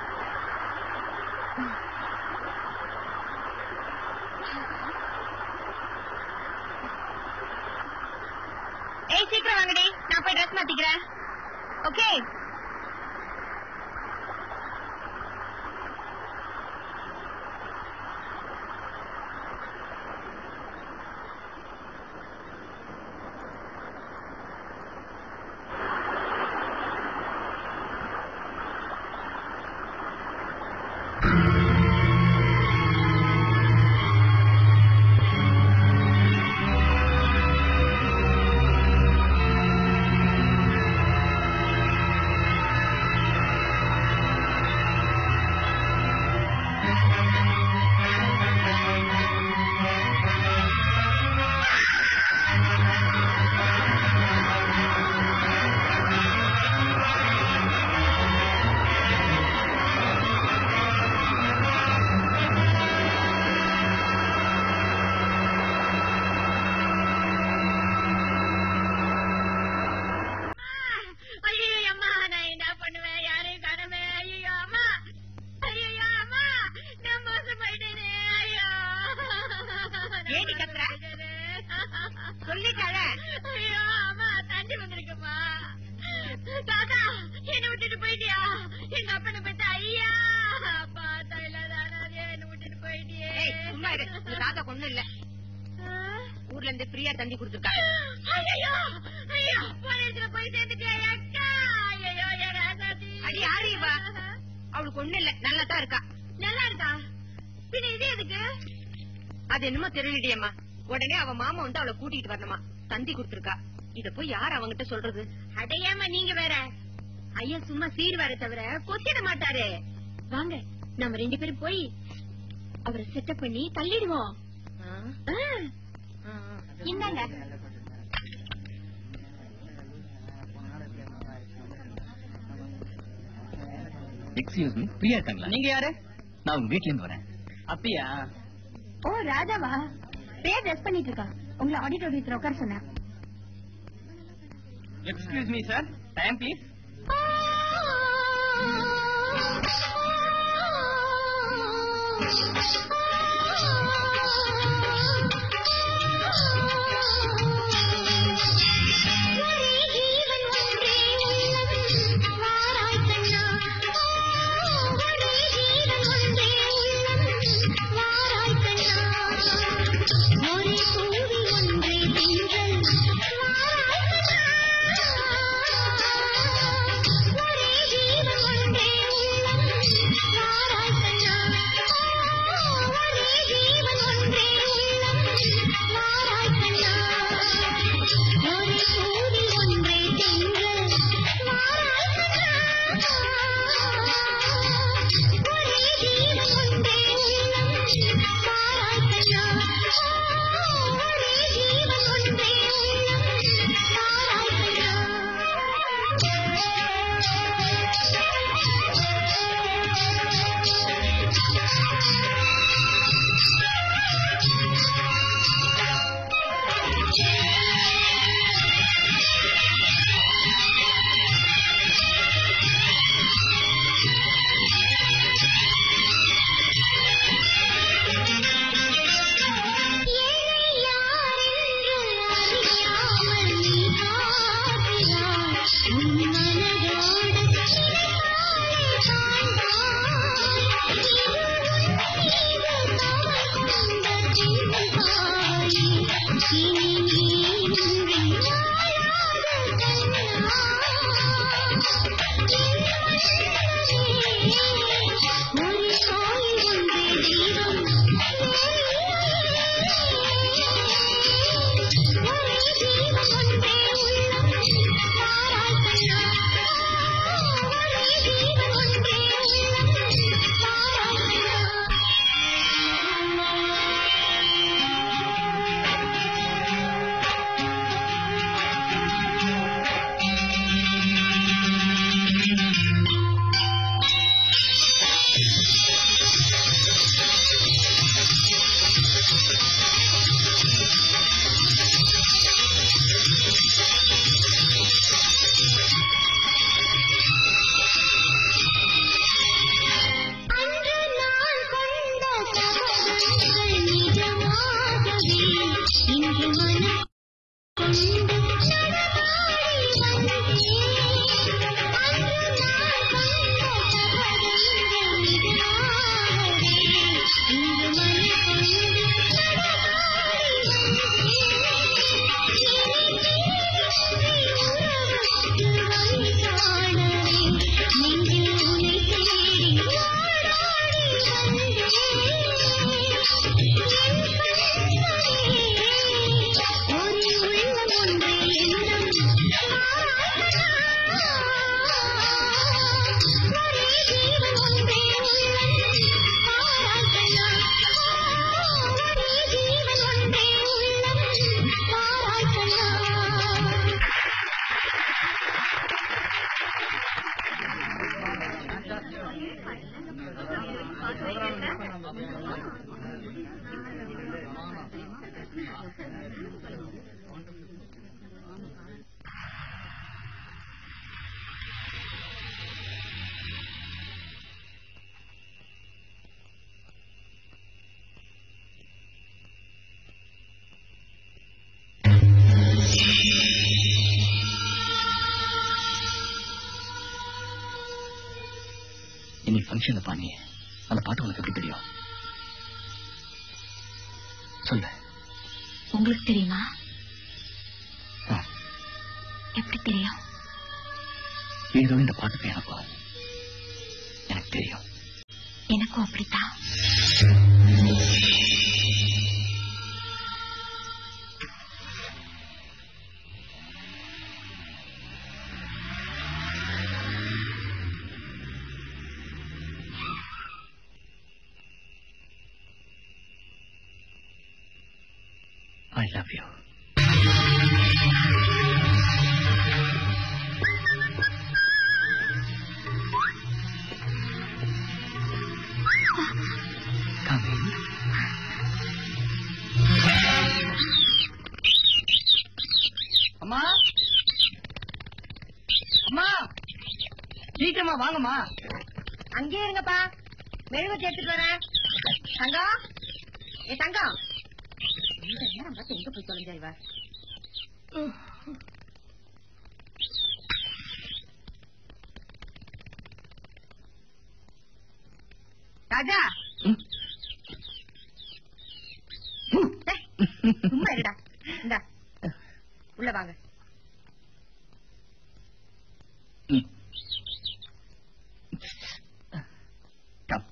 ஏய் சீக்கிரம் வாங்கடி நான் போய் ட்ரெஸ் மாத்திக்கிறேன் ஓகே ஐயோ அம்மா நான் என்ன பண்ணுவேன் யாரையும் காணமே ஐயோ அம்மா ஐயோ அம்மா நான் மோசம் போயிட்டேனே ஐயோ ஏண்டி கத்துற? சொல்லிட்டாள ஐயோ அம்மா தண்ணி வந்திருக்குமா தாத்தா என்ன விட்டுட்டு போயிட்டியா எங்க அப்பனை பத்தி ஐயா அப்பா தைலாதானா என்ன விட்டுட்டு போயிட்டியே ஏய் சும்மா இரு உங்க தாத்தா ஒண்ணும் இல்ல ஊர்ல இருந்து ஃப்ரீயா தந்தி கொடுத்துருக்கா ஐயோ ஐயோ போலீஸ்ல போய் சேர்ந்துட்டியா அக்கா ஐயோ என் ராசாத்தி அடி ஆடி இவ. அவளுக்கு ஒண்ணும் இல்ல நல்லா தான் இருக்கா நல்லா இருக்கா பின்ன இது எதுக்கு அது என்னமோ தெரியலடியம்மா உடனே அவ மாமா வந்து அவளை கூட்டிட்டு வரணுமா தந்தி கொடுத்துருக்கா இத போய் யார் அவங்கிட்ட சொல்றது அடையாம நீங்க வேற ஐயா சும்மா சீர்வார தவிர கொத்திட மாட்டாரு வாங்க நம்ம ரெண்டு பேரும் போய் அவரை செட்டப் பண்ணி தள்ளிடுவோம் ஆ? ஆ, ஆ, ஆ. இந்தாங்க எக்ஸ்கியூஸ் மீ ஃப்ரீயா இருக்காங்களா நீங்க யாரு நான் உங்க வீட்ல இருந்து வரேன் அப்படியா ஓ ராஜாவா பேர் ட்ரெஸ் பண்ணிட்டு இருக்கா உங்களை ஆடிட்டோரியத்துல உட்கார சொன்னேன் excuse me sir time please ஒரே இன்னைக்கு ஃபங்க்ஷன்ல பாணி அந்த பாட்டு உனக்கு எப்படி தெரியும் சொல்லு உங்களுக்கு தெரியுமா ஆ, எப்படி தெரியும் ஏதோ இந்த பாட்டுக்கு எனக்கும் எனக்கு தெரியும் எனக்கும் அப்படித்தான் I love you Come in. அம்மா அம்மா சீக்கிரமா வாங்கம்மா அங்கே இருங்கப்பா மெழுகுவத்தி எடுத்துட்டு வரேன் தங்கம் ஏ தங்கம் இந்த நேரம் பார்த்து எங்க போய் தொலைஞ்சா இவ ராஜா டேய், சும்மா இருடா இந்தா உள்ள வாங்க Come.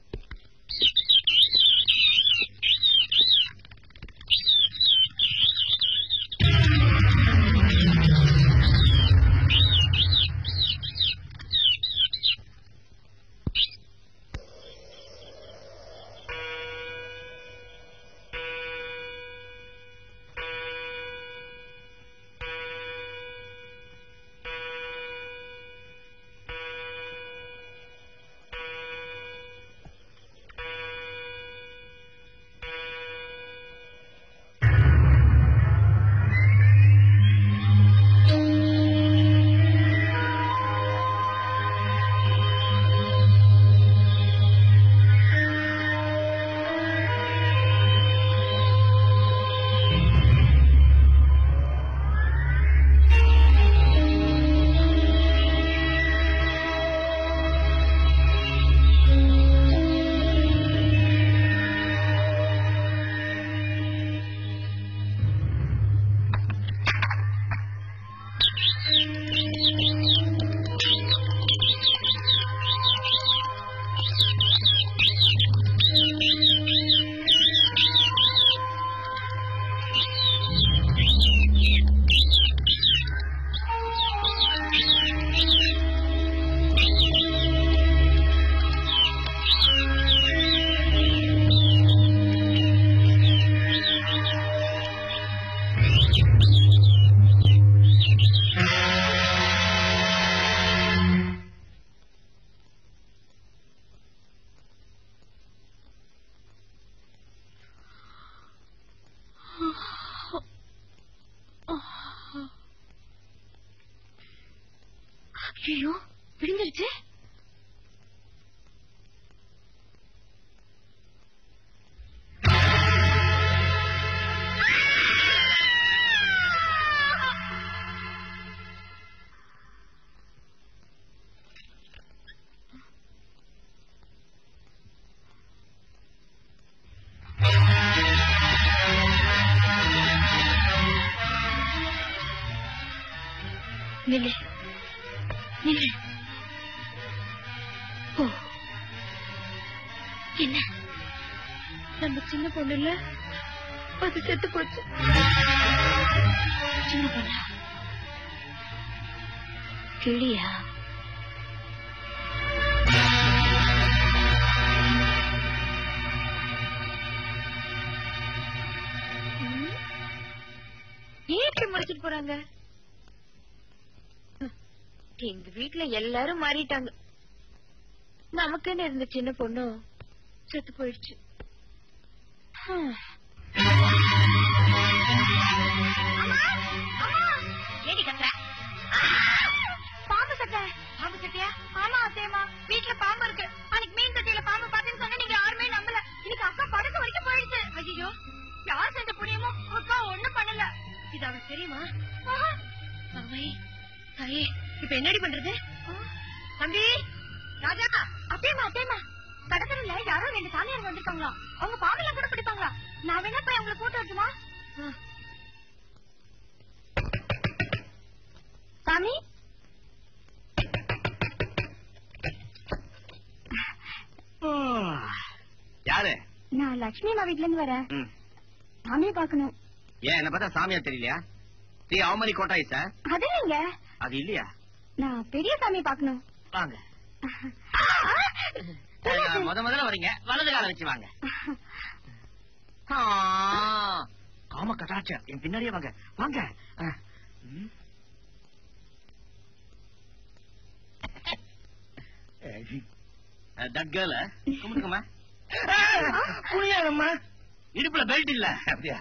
ஐயோ விழுந்துருச்சு நில்லு நில்லு ஓ என்ன நம்ம சின்ன பொண்ணு இல்ல அது செத்து போச்சு சின்ன பொண்ணா கிளியா ம். ஏன் இப்படி முடிச்சிட்டு போறாங்க எங்க வீட்டுல எல்லாரும் மாறிட்டாங்க நமக்குன்னு இருந்த சின்ன பொண்ணு செத்து போயிடுச்சு ஹம். ஏடி கத்துற? பாம்பு சட்டை பாம்பு சட்டையா ஆமா அத்தையம்மா வீட்டுல பாம்பு இருக்கு அன்னைக்கு மீன் சட்டையில பாம்பு பார்த்தேன்னு சொன்னா நீங்க யாருமே நம்பல இன்னைக்கு அக்கா படுக்க வரைக்கும் போயிடுச்சு ஐயோ யார் செஞ்ச புண்ணியமோ அக்கா ஒண்ணும் பண்ணல இது அவளுக்கு தெரியுமா அவை தாயே இப்ப என்னடி பண்றது தம்பி ராஜா அத்தையம்மா அத்தையம்மா கடத்தல யாரோ ரெண்டு சாமியார் வந்திருக்காங்களா அவங்க பாம்பெல்லாம் கூட பிடிப்பாங்களா நான் வேணா போய் அவங்களை கூட்டு வரட்டுமா சாமி யாரு நான் லட்சுமி அம்மா வீட்ல இருந்து வரேன் ம். சாமியை பார்க்கணும் ஏன் என்ன பார்த்தா சாமியா தெரியலையா தீ அவமணி கோட்டாய் சார் அது இல்லைங்க அது இல்லையா நான் பெரிய சாமியை பார்க்கணும் வாங்க அஹ், முத முதல்ல வரீங்க வலது கால வச்சு வாங்க ஆ, காம கட்டாச்ச என் பின்னாடியே வாங்க வாங்க அஹ், ம். அஹ், that girl, கும்பிட்டுக்கம்மா. புரியாதம்மா இடுப்புல பெல்ட் இல்ல அப்படியா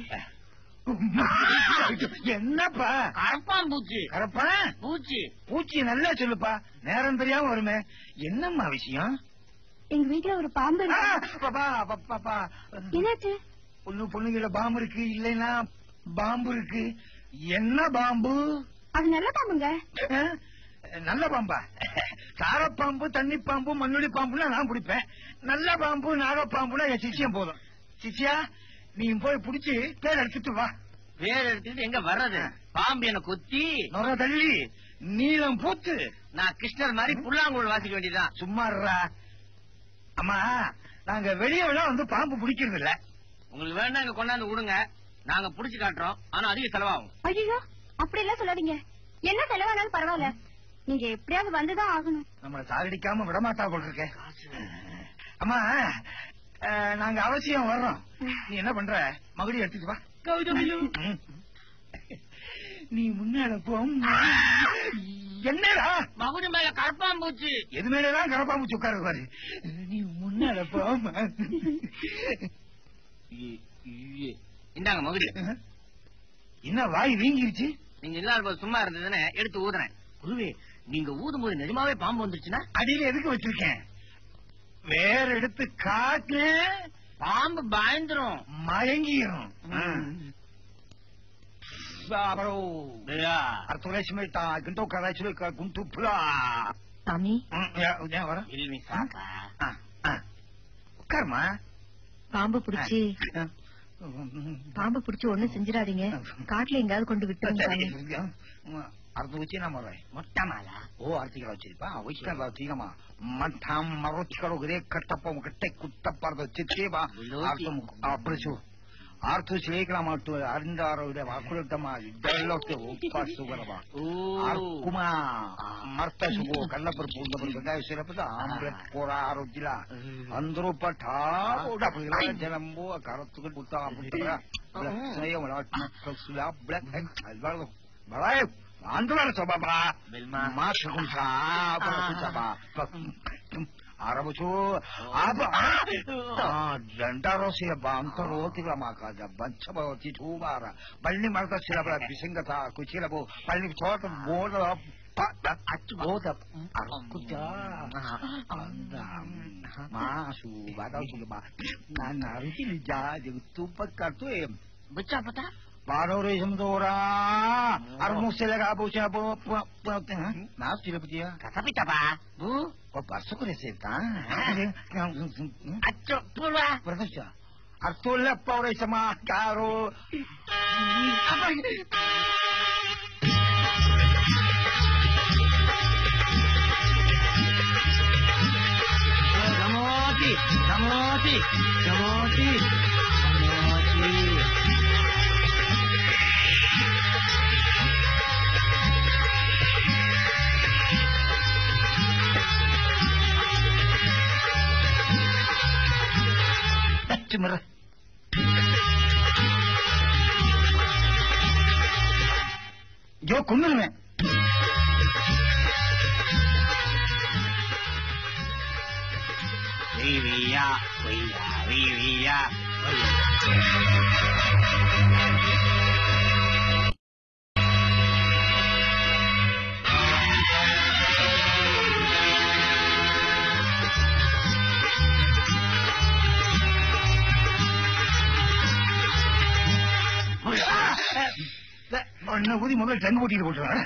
என்னப்பா கரப்பாம்பூச்சி கரப்பா பூச்சி பூச்சி நல்லா சொல்லுப்பா நேரம் தெரியாம வருமே என்னம்மா விஷயம் எங்க வீட்ல ஒரு பாம்பு ஆ, இருக்கு பாப்பா பா- பாப்பா என்னாச்சு பொண்ணு பொண்ணுங்கள பாம்பு இருக்கு இல்லைன்னா பாம்பு இருக்கு என்ன பாம்பு அது நல்ல பாம்புங்க ஆ? நல்ல பாம்பா சாரப்பாம்பு தண்ணி பாம்பு மண்ணுளி பாம்புலாம் நான் பிடிப்பேன் நல்ல பாம்பு நாகப்பாம்புனா என் சிஷ்யம் போதும் சிஷ்யா நீ போய் புடிச்சு பேர் எடுத்துட்டு வா வேற எடுத்துட்டு எங்க வர்றது பாம்பு என்ன கொத்தி நுர தள்ளி நீளம் பூத்து நான் கிருஷ்ணர் மாதிரி புல்லாங்குழல் வாசிக்க வேண்டியதுதான் சும்மா இருடா. அம்மா நாங்க வெளியெல்லாம் வந்து பாம்பு பிடிக்கிறது இல்ல உங்களுக்கு வேணா இங்க கொண்டாந்து விடுங்க நாங்க புடிச்சு காட்டுறோம் ஆனா அதிக செலவாகும் ஐயோ அப்படி எல்லாம் சொல்லாதீங்க என்ன செலவானாலும் பரவாயில்ல நீங்க எப்படியாவது வந்துதான் ஆகணும் நம்மள சாகடிக்காம விடமாட்டா போல் இருக்கே அம்மா அஹ், நாங்க அவசியம் வர்றோம் நீ என்ன பண்ற மகுடி எடுத்துட்டு வா ம். நீ முன்னால போ என்னடா மகுடி மேல கரப்பாம்பூச்சி எது மேலதான் கரப்பாம்பூச்சி உட்கார பாரு நீ முன்னால போ இந்தாங்க மகுடி என்ன வாய் வீங்கிருச்சு நீங்க இல்லாத போது சும்மா இருந்ததுன்னு எடுத்து ஊதுறேன் குருவே நீங்க ஊதும் போது நிஜமாவே பாம்பு வந்துருச்சுன்னா அடியில எதுக்கு வச்சிருக்கேன் வேற எடுத்து காட்டு பாம்பு பயந்துரும் மயங்கிரும் அர்த்தரேஷ்மிட்டா குண்டோ கராய்ச்சி குண்டு புலா சாமி வர இல்மி சாக்கா உட்காருமா பாம்பு பிடிச்சி பாம்பு பிடிச்சி ஒண்ணும் செஞ்சிடாதீங்க காட்டுல எங்காவது கொண்டு விட்டுருங்க சாமி ಅರ್ಧ ಉಚಿನ ಮರ ಮೊಟ್ಟ ಮಾಲ ಓ ಆರ್ತಿಗಳ ವಚ್ಚಿಪ್ಪ ವೈಷ್ಣವ ತೀಗಮ್ಮ ಮಠ ಮರೋಚಿಗಳು ಗರೇ ಕಟ್ಟಪ್ಪ ಕಟ್ಟೆ ಕುಟ್ಟಪ್ಪಾರ್ದ ಚಿತ್ತೇವ ಅಪ್ಪಳಿಸು ಆರ್ತು ಶ್ರೀಕಲ ಮಾತು ಅರಿಂದಾರ ಇದೆ ವಾಕುಳದ್ದಮ್ಮ ಇದೆಲ್ಲಕ್ಕೆ ಉಪ್ಪಾಸು ಬರವ ಆರ್ಕುಮ ಮರ್ತ ಶುಭೋ ಕಲ್ಲಪುರ ಪೂರ್ಣಪುರ ಗಂಗಾಯ ಶಿರಪದ ಆಮ್ಲೆಟ್ ಪೋರ ಆರೋಗ್ಯಲ ಅಂದ್ರು ಪಠ ಜಲಂಬು ಕರತ್ತು ಪುಟ್ಟ ಪುಟ್ಟ ಸ್ನೇಹ ಕಸುಲ ಬ್ಲಕ್ ಅಲ್ಬಾರ್ದು ಬಲಾಯ್ ಆಂದೋಲನ ಸೊಬಾಬಾ ಬೆಲ್ಮಾ Masuk sa apa sa ba? Arabo so apa? Ah, jantaro siya ba ang taro tila maka ja bancha ba ti tubara. Balni marta sila ba bisingata kuchila bo balni chot boda pa at boda arkuja. Anda masu badaw sila ba? Nanari sila ja di tupak kartu eh. ಬಚ್ಚಾ ಪತಾ Parore semdora. Armo sila ka po siya po po po na sila po siya. ಕಸಪಿತ ಬಾ ಬೂ Oh, pasok ko na siya ta. ಅಚ್ಚು ಪೂರ್ವ Berapa siya? Artula pa rin sa mga karo. சமோதி சமோதி சமோதி மிர ஐயோ கொன்னுருவேன் வீவியா ஒய்யா வீவியா ஒன்னு ஊதி முதல்ல டங்கு போட்டிட்டு போட்டுருவேன்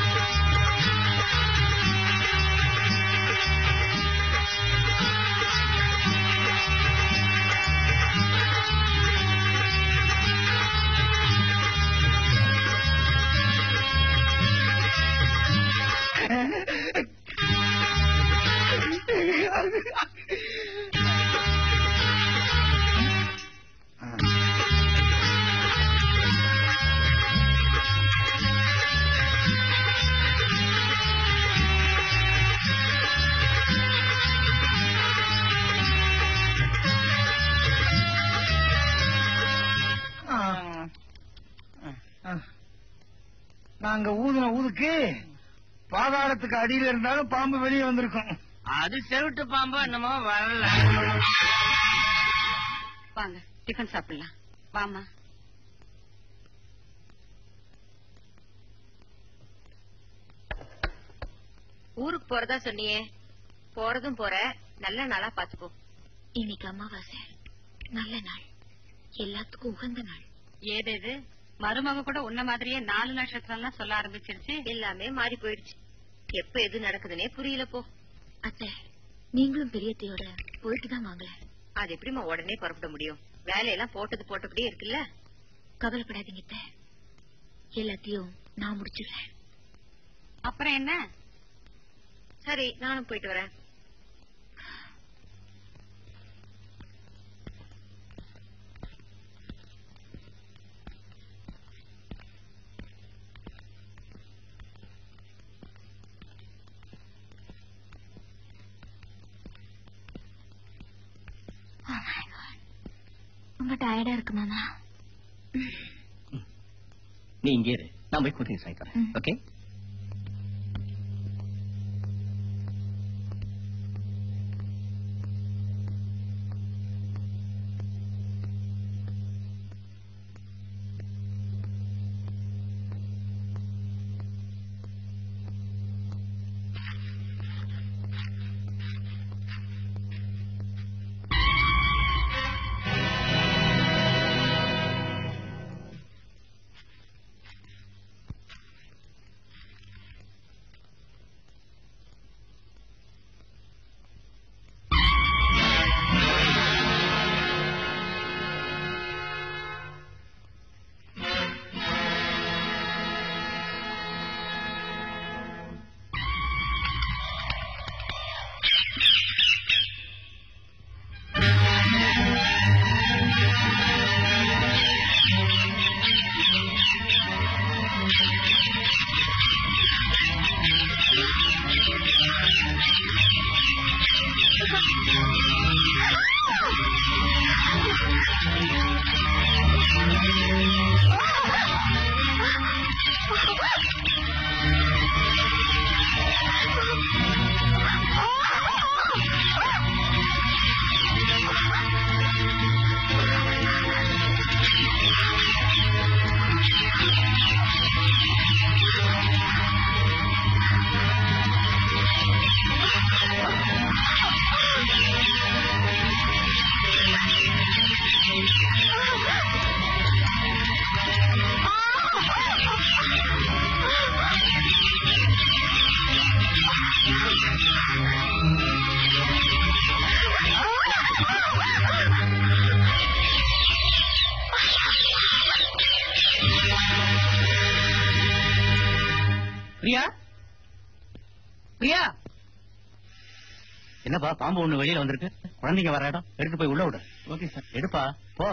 நாங்க ஊதுன ஊதுக்கு பாதாளத்துக்கு அடியில இருந்தாலும் பாம்பு வெளியே வந்திருக்கும் அது செவிட்டு பாம்பு என்னமோ வரல வாங்க டிஃபன் சாப்பிடலாம் வாமா ஊருக்கு போறதா சொன்னியே போறதும் போற நல்ல நாளா பாத்துக்கோ இன்னைக்கு அமாவாசை நல்ல நாள் எல்லாத்துக்கும் உகந்த நாள் ஏதேது மருமக கூட உன்ன மாதிரியே நாலு நட்சத்திரம் எல்லாம் சொல்ல ஆரம்பிச்சிருச்சு எல்லாமே மாறி போயிடுச்சு எப்ப எது நடக்குதுன்னே புரியல போ அத்தை நீங்களும் பெரியத்தையோட போயிட்டு தான் வாங்க அது எப்படிம்மா உடனே புறப்பட முடியும் வேலையெல்லாம் போட்டது போட்டபடியே இருக்குல்ல கவலைப்படாதீங்க அத்தை எல்லாத்தையும் நான் முடிச்சிடுறேன் அப்புறம் என்ன சரி நானும் போயிட்டு வரேன் ரொம்ப டயர்டா இருக்கு மாமா நீ இங்கே இரு நான் போய் கூட்டிங் சாய்க்கிறேன் ம். ஓகே பிரியா பிரியா என்னப்பா பாம்பு ஒண்ணு வெளியில வந்திருக்கு குழந்தைங்க வர இடம் எடுத்து போய் உள்ள விடு ஓகே சார் எடுப்பா போ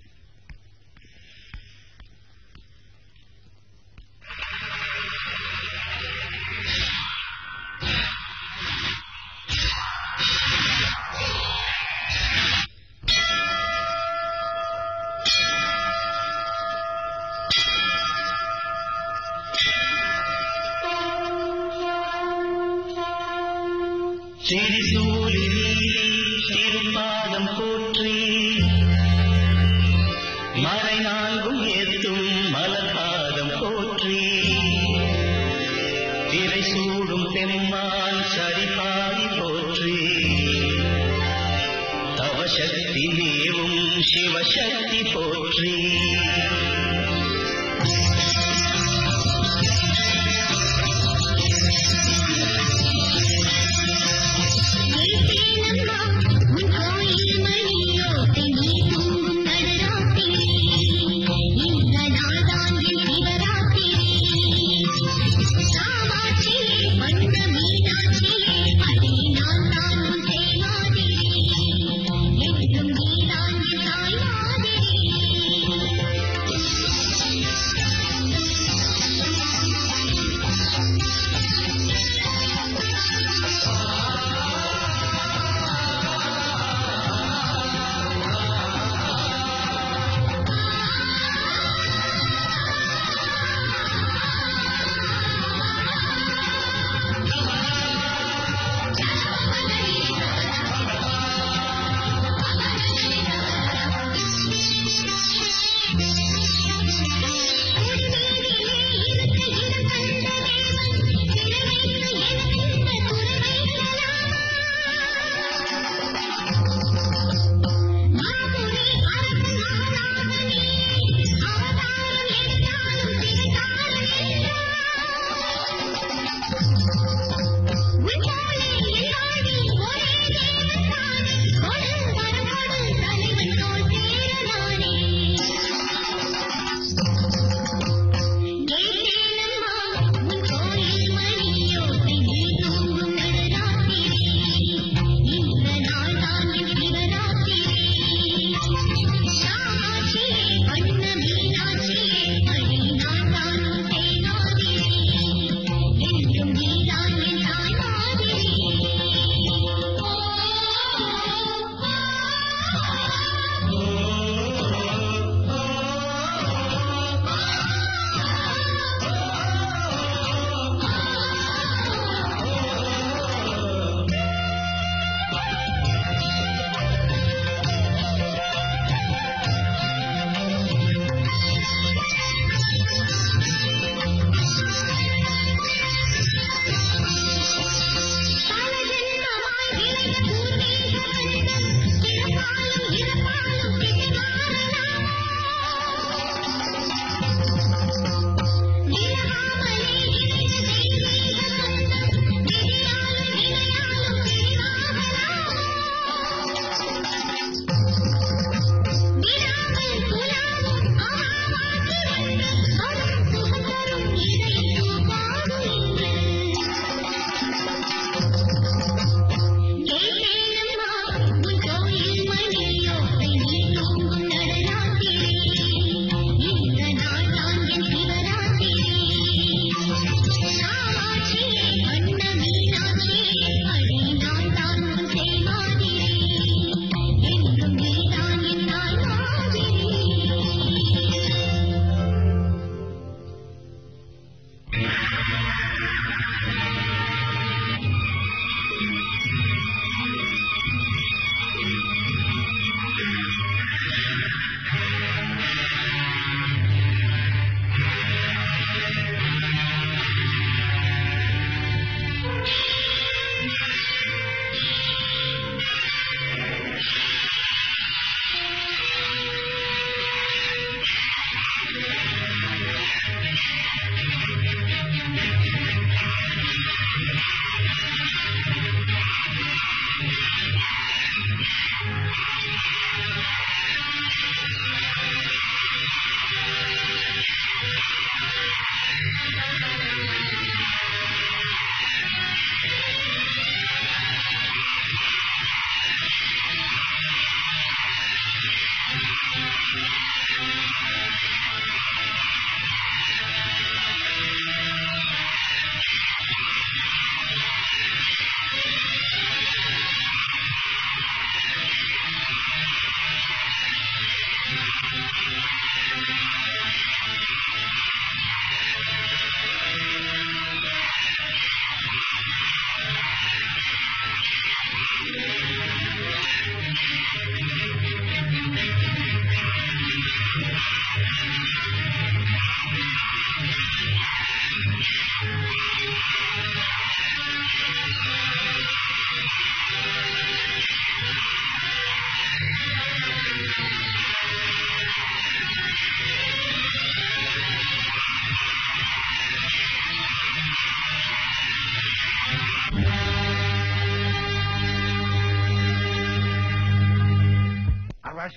திருப்பாதம் போற்றி மறை நான்கும் ஏத்தும் மலர்பாதம் போற்றி திரை சூடும் பெம்மான் சரிபாதி போற்றி தவசக்தி மேவும் சிவசக்தி போற்றி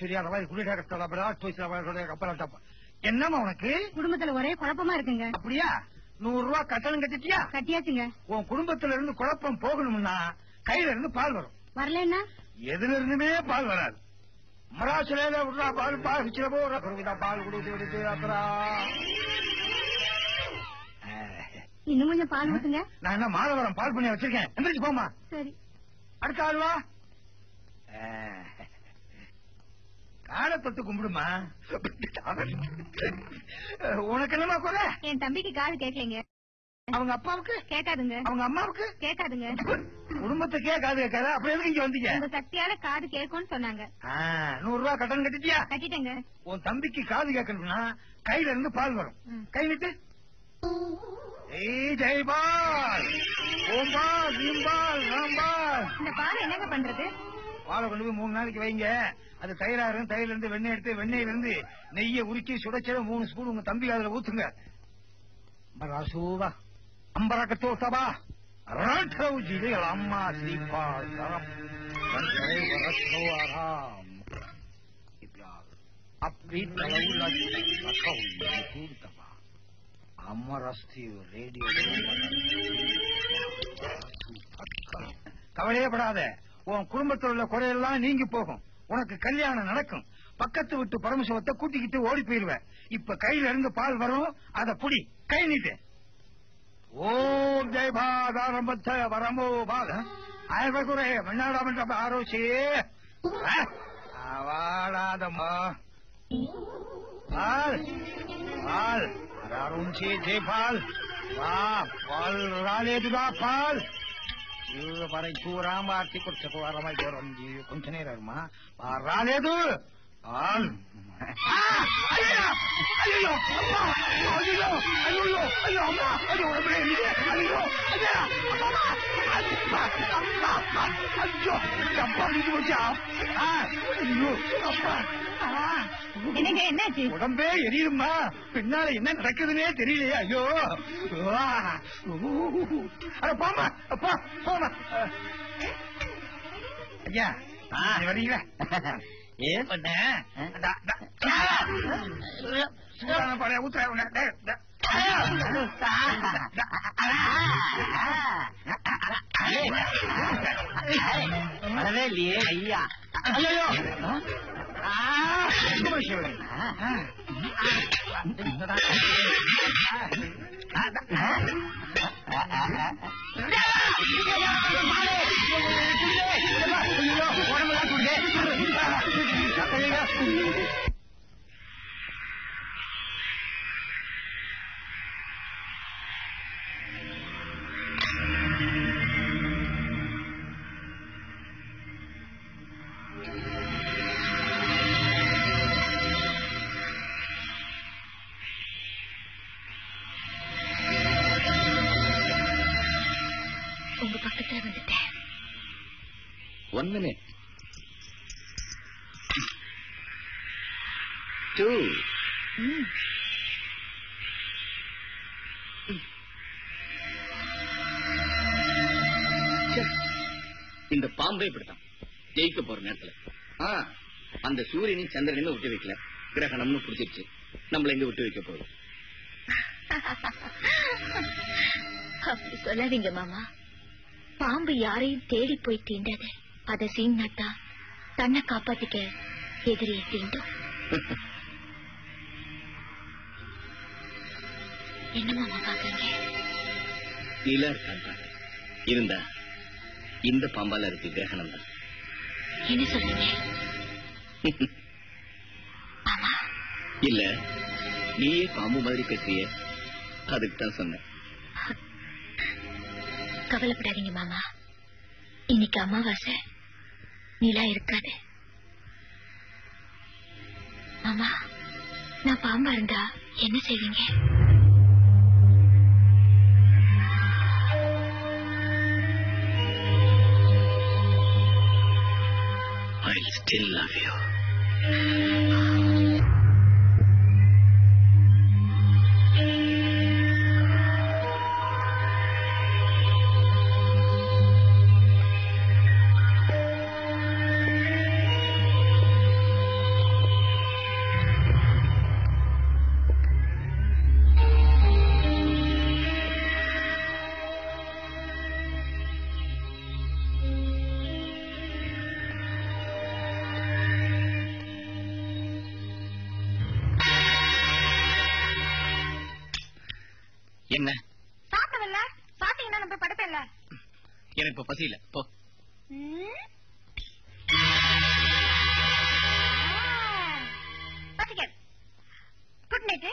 ശരിയാണവായി കുടിയുടെ കഷ്ടപ്പെടാ ചോദിച്ചാ കപ്പലട്ടപ്പ என்னம்மா உனக்கு குடும்பத்துல ஒரே குழப்பமா இருக்குங்க அப்படியா நூறு ரூபாய் கட்டணம் கட்டிட்டியா கட்டியாச்சுங்க உன் குடும்பத்துல இருந்து குழப்பம் போகணும்னா கையில இருந்து பால் வரும் வரலன்னா எதுல இருந்துமே பால் வராது மராசில விடுறா பால் பால் வச்சுல போடுறா பால் குடிச்சு விடுத்து அப்புறம் இன்னும் கொஞ்சம் பால் ஊத்துங்க நான் என்ன மாதவரம் பால் பண்ணி வச்சிருக்கேன் எந்திரிச்சு போமா சரி அடுத்த ஆள்வா காலை தொட்டு கும்பிடுமா உனக்கு என்னமா குறை என் தம்பிக்கு காது கேட்கலைங்க அவங்க அப்பாவுக்கு கேட்காதுங்க அவங்க அம்மாவுக்கு கேட்காதுங்க குடும்பத்துக்கே காது கேட்காத அப்புறம் எதுக்கு இங்க வந்தீங்க உங்க சக்தியால காது கேட்கும்னு சொன்னாங்க ஆ, நூறு ரூபாய் கட்டணம் கட்டிட்டியா கட்டிட்டேங்க உன் தம்பிக்கு காது கேட்கணும்னா கையில இருந்து பால் வரும் ம். கை விட்டு ஏய் ஜெய்பால் ஓம்பால் நீம்பால் ராம்பால் இந்த பால் என்னங்க பண்றது பாலை கொண்டு போய் மூணு நாளைக்கு வைங்க அது தயிராகும் தயிர்ல இருந்து வெண்ணெய் எடுத்து வெண்ணெயில இருந்து நெய்யை உருக்கி சுடச்சத மூணு ஸ்பூன் உங்க தம்பி அதுல ஊத்துங்க மராசூவா அம்பரக்கத்தோ சபா ராட்டவு ஜிலே அம்மா ஸ்ரீபால் தரம் வந்தரை வரத்தோ ஆராம் இப்ரால் அப்படி தலைவுல ரக்கவு கூடுத்தபா அமரஸ்தி ரேடியோ கவலையே படாத உன் குடும்பத்தில் உள்ள குறையெல்லாம் நீங்கி போகும் உனக்கு கல்யாணம் நடக்கும் பக்கத்து விட்டு பரமசிவத்தை கூட்டிக்கிட்டு ஓடி போயிருவ இப்ப கையில இருந்து பால் வரும் அத புடி கை நீட்டு ஓம் ஜெய் பாதாரம்பத்த வரமோ பாத அயபகுரே மன்னாடாமன்ற ஆரோசி வாடாதம்மா பால் பால் அருண்சி ஜெய் பால் வா பால் ராலேதுதா பால் ఇవి పర చూరామ ఆర్తి కొడుచకు వారమై దూరం కొంచెం నేరమ్మా రాలేదు ఆల్. ఆ! అయ్యయ్యో! అయ్యయ్యో! అమ్మా! అయ్యయ్యో! అయ్యయ్యో! అయ్యో, అమ్మా! అయ్యో, ఉడమే ఇదే! అయ్యో! అయ్యా! అమ్మా! అమ్మా! అమ్మా! అయ్యో! అబ్బா, இது போச்சா? ஆ! ஐயோ! அப்பா! ஆ! என்னங்க என்னாச்சு உடம்பே எரியுமா பின்னால என்ன நடக்குதுன்னே தெரியலையே ஐயோ வா. ஊ. அட போமா அப்பா போமா ஐயா நீ வரீங்களா ஏன் பண்ண சூடான பாடைய ஊத்துற உன்னை. டேய், டேய். வரவே இல்லையே ஐயா ஐயோ சிவன் உங்க பக்கத்துல வந்துட்டேன் ஒன் மினிட் டூ ம். இந்த பாம்பே இப்படித்தான் ஜெயிக்க போற நேரத்துல ஆ, அந்த சூரியனையும் சந்திரனையும் விட்டு வைக்கல கிரகணம்னு பிடிச்சிருச்சு நம்மள எங்க விட்டு வைக்க போகுது அப்படி சொல்லாதீங்க மாமா பாம்பு யாரையும் தேடி போய் தீண்டாது அத சீனாத்தா தன்னை காப்பாத்திக்க எதிரியை தீண்டும் என்ன மாமா பாக்குறீங்க நீலா இருக்கான் பாரு. இருந்தா இந்த பாம்பால இருக்கு கிரகணம் தான் என்ன சொல்றீங்க மாமா இல்ல நீயே பாம்பு மாதிரி பேசுறிய அதுக்கு தான் சொன்னேன் கவலைப்படாதீங்க மாமா இன்னைக்கு அமாவாசை நிலா இருக்காது மாமா நான் பாம்பா இருந்தா என்ன செய்வீங்க ஐ ஸ்டில் லவ் யூ என்ன சாப்பிடல சாப்பிட்டீங்கன்னா நம்ம போய் படுப்பேன்ல எனக்கு இப்ப பசி இல்ல போ குட் நைட்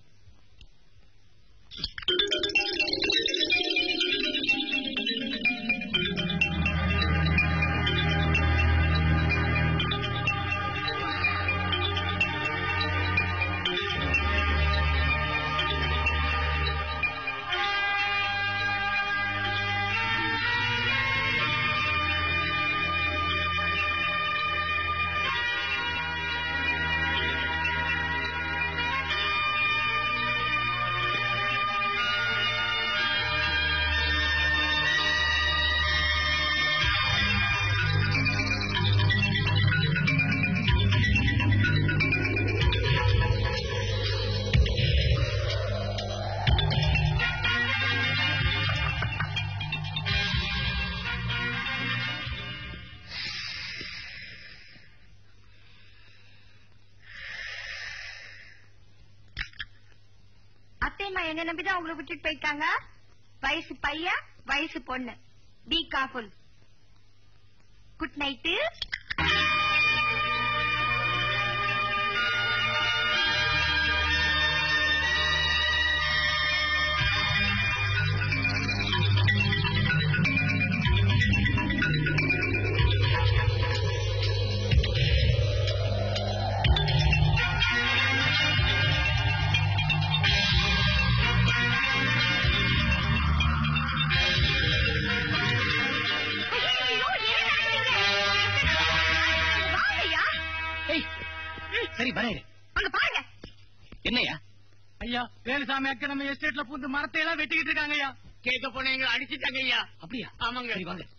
அத்தையம்மா என்ன நம்பிதான் உங்களை விட்டுட்டு போயிட்டாங்க வயசு பையன் வயசு பொண்ணு பி காஃபுல் குட் நைட்டு ஏய், சரி வரேன் அங்க பாருங்க என்னையா ஐயா வேலுசாமி அக்க நம்ம எஸ்டேட்ல பூந்து மரத்தை எல்லாம் வெட்டிக்கிட்டு இருக்காங்க ஐயா கேட்க போன எங்களை அடிச்சிட்டாங்க ஐயா அப்படியா ஆமாங்க சரி வாங்க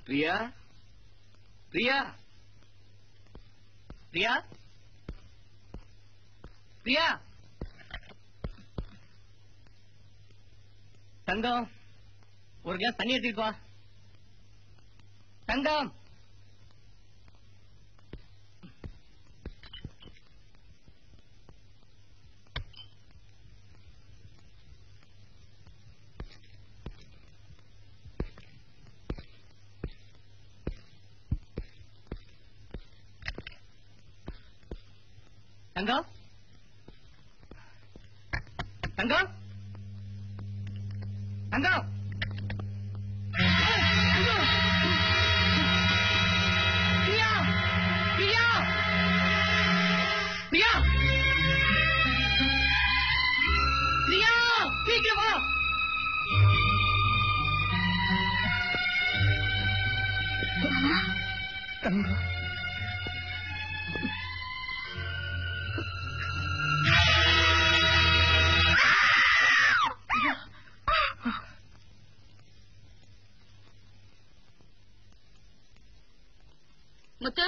பிரியா பிரியா பிரியா பிரியா தங்கம் ஒரு கிளாஸ் தண்ணி எடுத்துட்டு வா தங்கம் தங்கம் தங்கம் தங்கம் பிரியா பிரியா பிரியா பிரியா சீக்கிரம் வா தங்கம் முத்து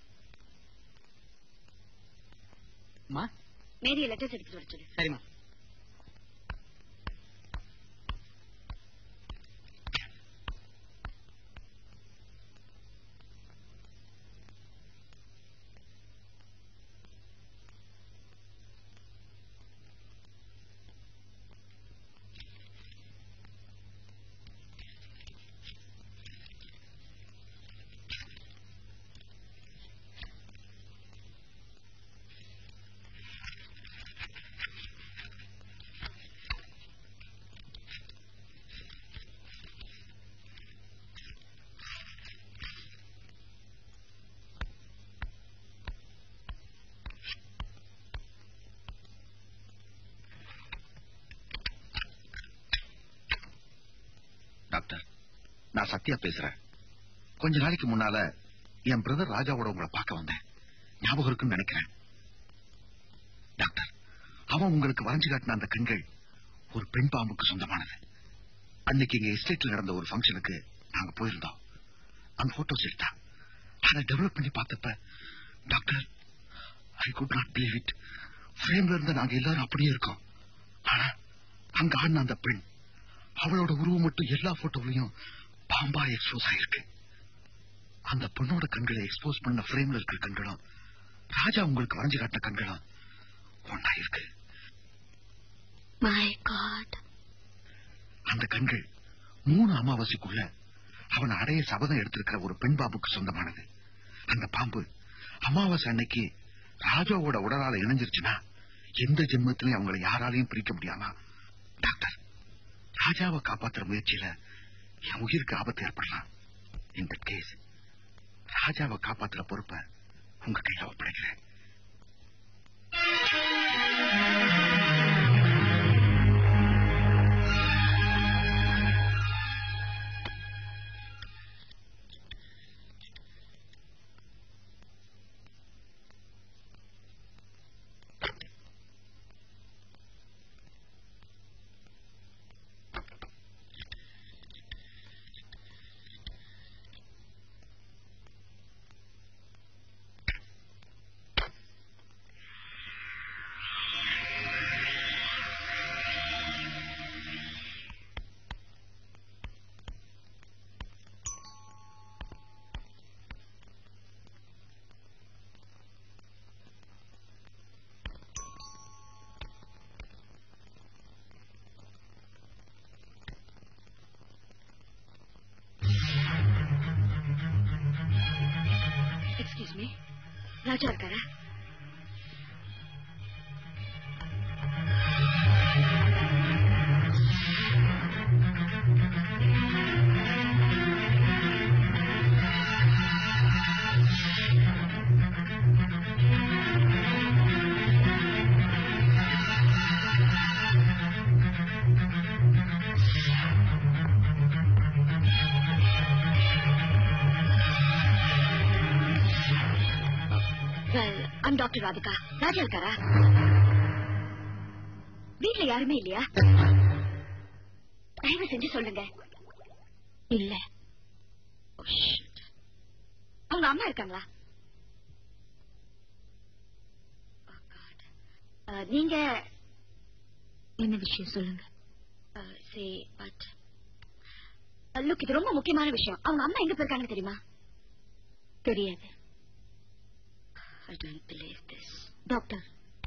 அம்மா மேரிய லெட்டர்ஸ் எடுத்துட்டு வர சொல்லு சரிம்மா டாக்டர் நான் சத்யா பேசுறேன் கொஞ்ச நாளைக்கு முன்னால என் பிரதர் ராஜாவோட உங்களை பார்க்க வந்தேன் ஞாபகம் இருக்குன்னு நினைக்கிறேன் டாக்டர் அவன் உங்களுக்கு வரைஞ்சு காட்டின அந்த கண்கள் ஒரு பெண் பாம்புக்கு சொந்தமானது அன்னைக்கு எங்க எஸ்டேட்ல நடந்த ஒரு ஃபங்க்ஷனுக்கு நாங்க போயிருந்தோம் அந்த போட்டோஸ் எடுத்தா அதை டெவலப் பண்ணி பார்த்தப்ப doctor I could not believe it ஃப்ரேம்ல இருந்த நாங்க எல்லாரும் அப்படியே இருக்கோம் ஆனா அங்க ஆடின அந்த பெண் அவளோட உருவம் மட்டும் எல்லா போட்டோவிலையும் பாம்பா எக்ஸ்போஸ் ஆயிருக்கு அந்த பொண்ணோட கண்களை எக்ஸ்போஸ் பண்ண ஃப்ரேம்ல இருக்கிற கண்களும் ராஜா உங்களுக்கு வரைஞ்சு காட்டின கண்களும் ஒன்னா இருக்கு மை காட் அந்த கண்கள் மூணு அமாவாசைக்குள்ள அவன் அடைய சபதம் எடுத்திருக்கிற ஒரு பெண் பாம்புக்கு சொந்தமானது அந்த பாம்பு அமாவாசை அன்னைக்கு ராஜாவோட உடலால இணைஞ்சிருச்சுன்னா எந்த ஜென்மத்திலையும் அவங்களை யாராலையும் பிரிக்க முடியாமா டாக்டர் ராஜாவை காப்பாத்துற முயற்சியில என் உயிருக்கு ஆபத்து ஏற்படலாம் இந்த கேஸ் ராஜாவை காப்பாத்துற பொறுப்பை உங்க கையில ஒப்படைக்கிறேன் எக்ஸ்கியூஸ் மீ ராஜா இருக்காரா well I'm doctor Radhika Raja இருக்காரா வீட்ல யாருமே இல்லையா தயவு செஞ்சு சொல்லுங்க இல்ல Oh, shit. அவங்க அம்மா இருக்காங்களா Oh, God. Uh, நீங்க என்ன விஷயம் சொல்லுங்க சே பட் லுக் இது ரொம்ப முக்கியமான விஷயம் அவங்க அம்மா எங்க போயிருக்காங்க தெரியுமா தெரியாது I don't believe this. Doctor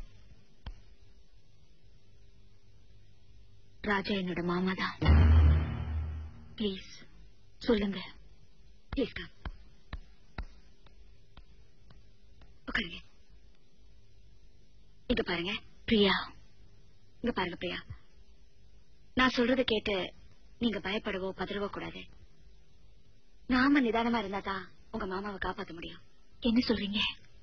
Raja என்னோட மாமா தான் ப்ளீஸ் சொல்லுங்க ப்ளீஸ் கம் உட்காருங்க இங்க பாருங்க பிரியா இங்க பாருங்க பிரியா நான் சொல்றத கேட்டு நீங்க பயப்படவோ பதறவோ கூடாது நாம நிதானமா இருந்தா தான் உங்க மாமாவை காப்பாத்த முடியும் என்ன சொல்றீங்க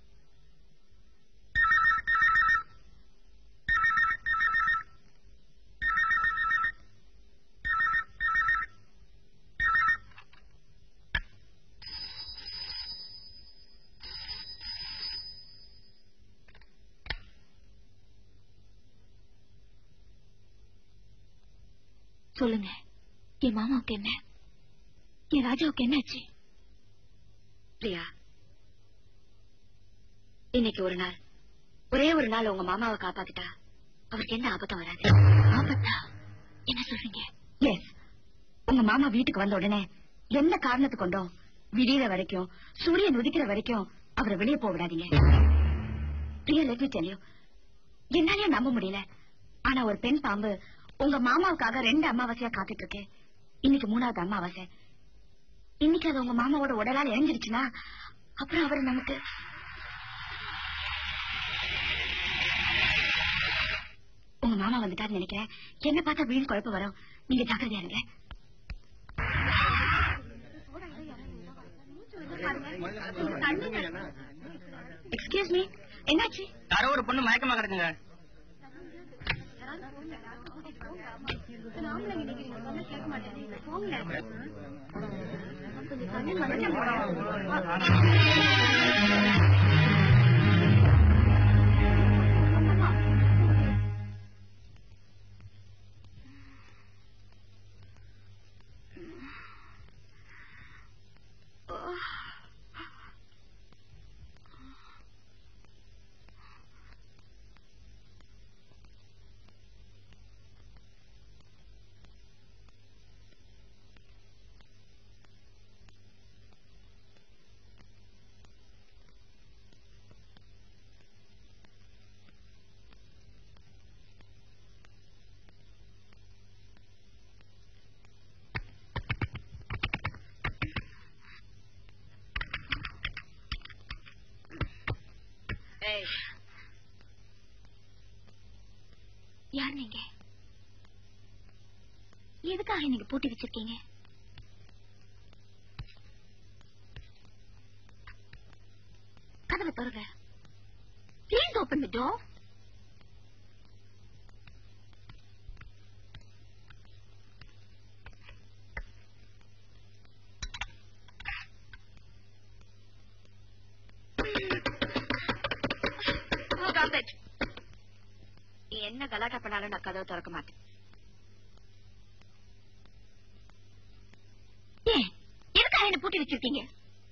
சொல்லுங்க என் மாமாவுக்கு என்ன என் ராஜாவுக்கு என்னாச்சு பிரியா இன்னைக்கு ஒரு நாள் ஒரே ஒரு நாள் உங்க மாமாவை காப்பாத்திட்டா அவருக்கு எந்த ஆபத்தும் வராது ஆபத்தா என்ன சொல்றீங்க எஸ் உங்க மாமா வீட்டுக்கு வந்த உடனே எந்த காரணத்து கொண்டோம் விடியற வரைக்கும் சூரியன் உதிக்கிற வரைக்கும் அவரை வெளியே போக விடாதீங்க Priya let me tell you என்னாலயே நம்ப முடியல ஆனா ஒரு பெண் பாம்பு உங்க மாமாவுக்காக ரெண்டு அமாவாசையா காத்துட்டு இருக்கு இன்னைக்கு மூணாவது அமாவாசை இன்னைக்கு அது உங்க மாமாவோட உடலால் இறங்கிருச்சுன்னா அப்புறம் அவர் நமக்கு உங்க மாமா வந்துட்டாருன்னு நினைக்கிறேன் என்ன பார்த்தா வீண் குழப்பம் வரும் நீங்க ஜாக்கிரதையா இருங்க எக்ஸ்கியூஸ் மீ என்னாச்சு யாரோ ஒரு பொண்ணு மயக்கமா கிடக்குங்க யார் நீங்க எதுக்காக நீங்க பூட்டி வச்சிருக்கீங்க கதவை திறங்க ப்ளீஸ் ஓபன் தி டோர் நீ என்ன கலாட்டா பண்ணாலும் நான் கதவை திறக்க மாட்டேன் ஏன் எதுக்காக என்ன பூட்டி வச்சிருக்கீங்க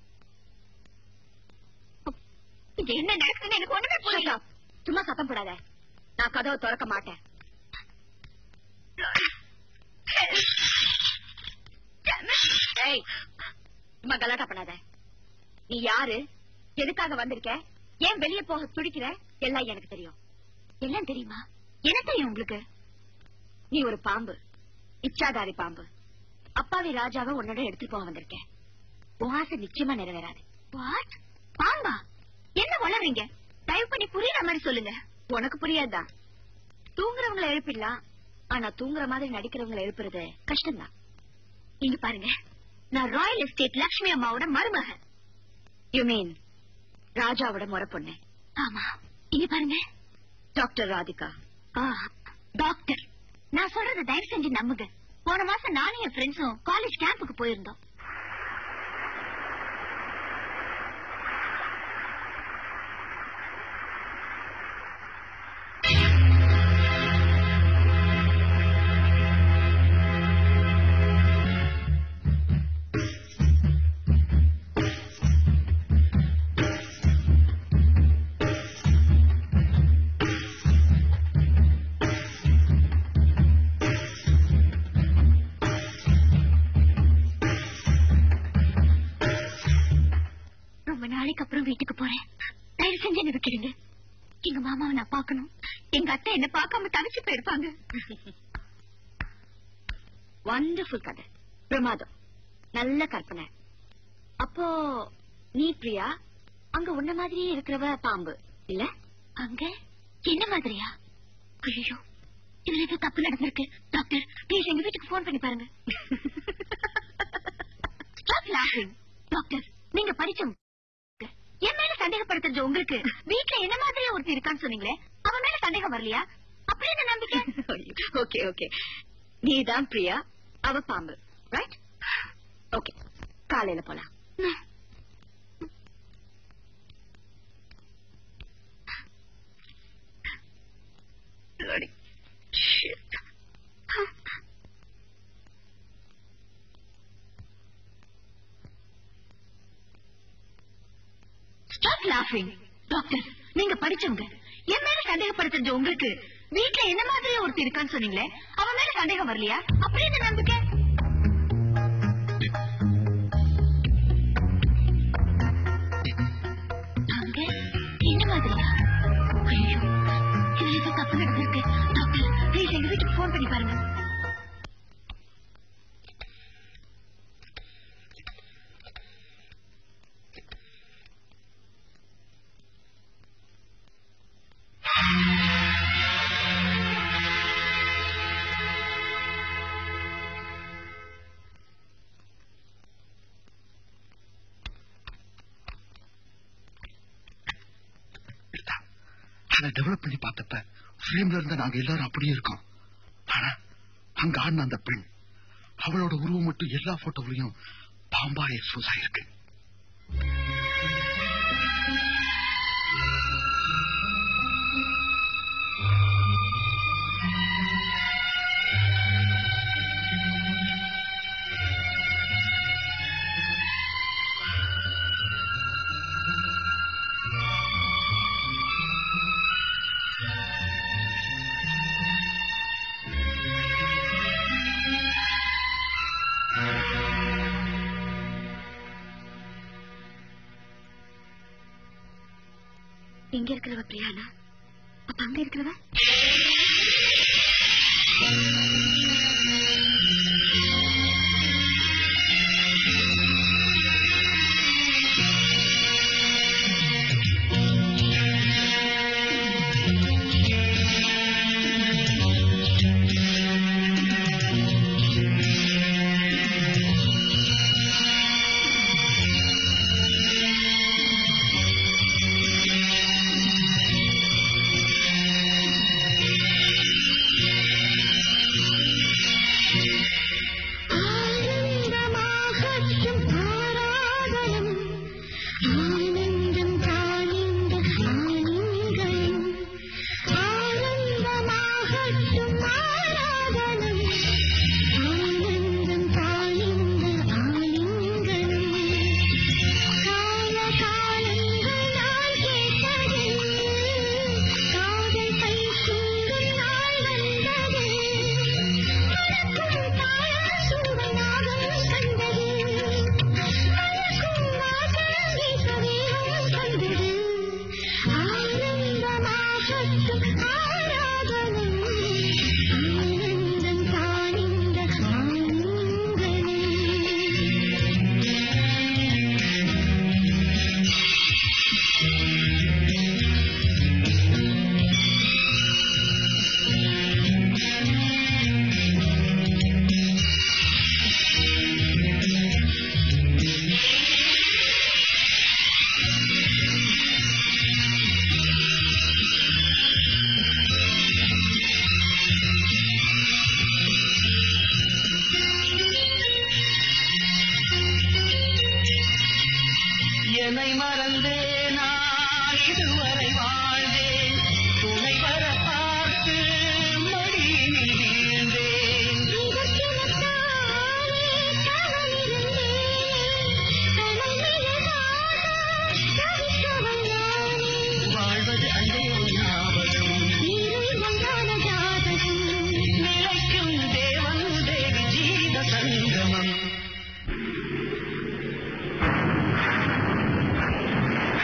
இது என்ன நடக்குதுன்னு எனக்கு ஒண்ணுமே புரியல சும்மா சத்தம் போடாத நான் கதவை திறக்க மாட்டேன் ஏய், சும்மா கலாட்டா பண்ணாத நீ யாரு எதுக்காக வந்திருக்க ஏன் வெளியே போக துடிக்கிற எல்லாம் எனக்கு தெரியும் எல்லாம் தெரியுமா என்ன தெரியும் உங்களுக்கு நீ ஒரு பாம்பு இச்சாதாரி பாம்பு அப்பாவி ராஜாவை உன்னோட எடுத்துட்டு போக வந்திருக்கேன் உன் ஆசை நிச்சயமா நிறைவேறாது வாட் பாம்பா என்ன வளர்றீங்க தயவு பண்ணி புரியுற மாதிரி சொல்லுங்க உனக்கு புரியாதுதான் தூங்குறவங்களை எழுப்பிடலாம் ஆனா தூங்குற மாதிரி நடிக்கிறவங்களை எழுப்புறது கஷ்டம்தான் இங்க பாருங்க நான் ராயல் எஸ்டேட் லட்சுமி அம்மாவோட மருமகன் யூ மீன் ராஜாவோட முறை பொண்ணு ஆமா இங்க பாருங்க டாக்டர் ராதிகா டாக்டர் நான் சொல்றத தயவு செஞ்சு நம்புங்க போன மாசம் நானும் என் ஃப்ரெண்ட்ஸும் காலேஜ் கேம்புக்கு போயிருந்தோம் இதுக்கப்புறம் வீட்டுக்கு போறேன் தயவு செஞ்சு என்ன விட்டுடுங்க எங்க மாமாவை நான் பார்க்கணும் எங்க அத்தை என்ன பார்க்காம தவிச்சு போயிருப்பாங்க வண்டர்ஃபுல் கதை பிரமாதம் நல்ல கற்பனை அப்போ நீ பிரியா அங்க உன்ன மாதிரியே இருக்கிறவ பாம்பு இல்ல அங்க என்ன மாதிரியா ஐயோ இதுல ஏதோ தப்பு நடந்திருக்கு டாக்டர் ப்ளீஸ் எங்க வீட்டுக்கு போன் பண்ணி பாருங்க Stop laughing. டாக்டர் நீங்க படிச்சவங்க என் மேல சந்தேகப்பட தெரிஞ்ச உங்களுக்கு வீட்டுல என்ன மாதிரியே ஒருத்தர் இருக்கான்னு சொன்னீங்களே அவன் மேல சந்தேகம் வரலையா அப்படி என்ன நம்பிக்கை ஓகே ஓகே நீதான் பிரியா அவ பாம்பு ரைட் ஓகே காலையில போலாம் Bloody shit. Stop laughing. Doctor நீங்க படிச்சவங்க என் மேல சந்தேகப்பட தெரிஞ்ச உங்களுக்கு வீட்டுல என்ன மாதிரியே ஒருத்தர் இருக்கான்னு சொன்னீங்களே அவன் மேல சந்தேகம் வரலையா அப்படி என்ன நம்பிக்கை அங்க என்ன மாதிரியா ஐயோ இதுல ஏதோ தப்பு நடந்திருக்கு டாக்டர் ப்ளீஸ் எங்க வீட்டுக்கு போன் பண்ணி பாருங்க எடுத்தா. அதை டெவலப் பண்ணி பார்த்தப்ப ஃப்ரேம்ல இருந்த நாங்க எல்லாரும் அப்படியே இருக்கோம் ஆனா அங்க ஆடின அந்த பெண் அவளோட உருவம் மட்டும் எல்லா போட்டோவிலையும் பாம்பா எக்ஸ்போஸ் ஆயிருக்கு இங்க இருக்கிறவ பிரியானா அப்ப அங்க இருக்கிறவ என்னை மறந்தே நான் இதுவரை வாழ்ந்தேன் துணை வர பார்த்து மடியில் வீழ்ந்தேன் வாழ்வது அன்றே ஞாபகம் நிலைக்கும் தேவன் தேவி ஜீவ சங்கமம்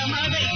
மகை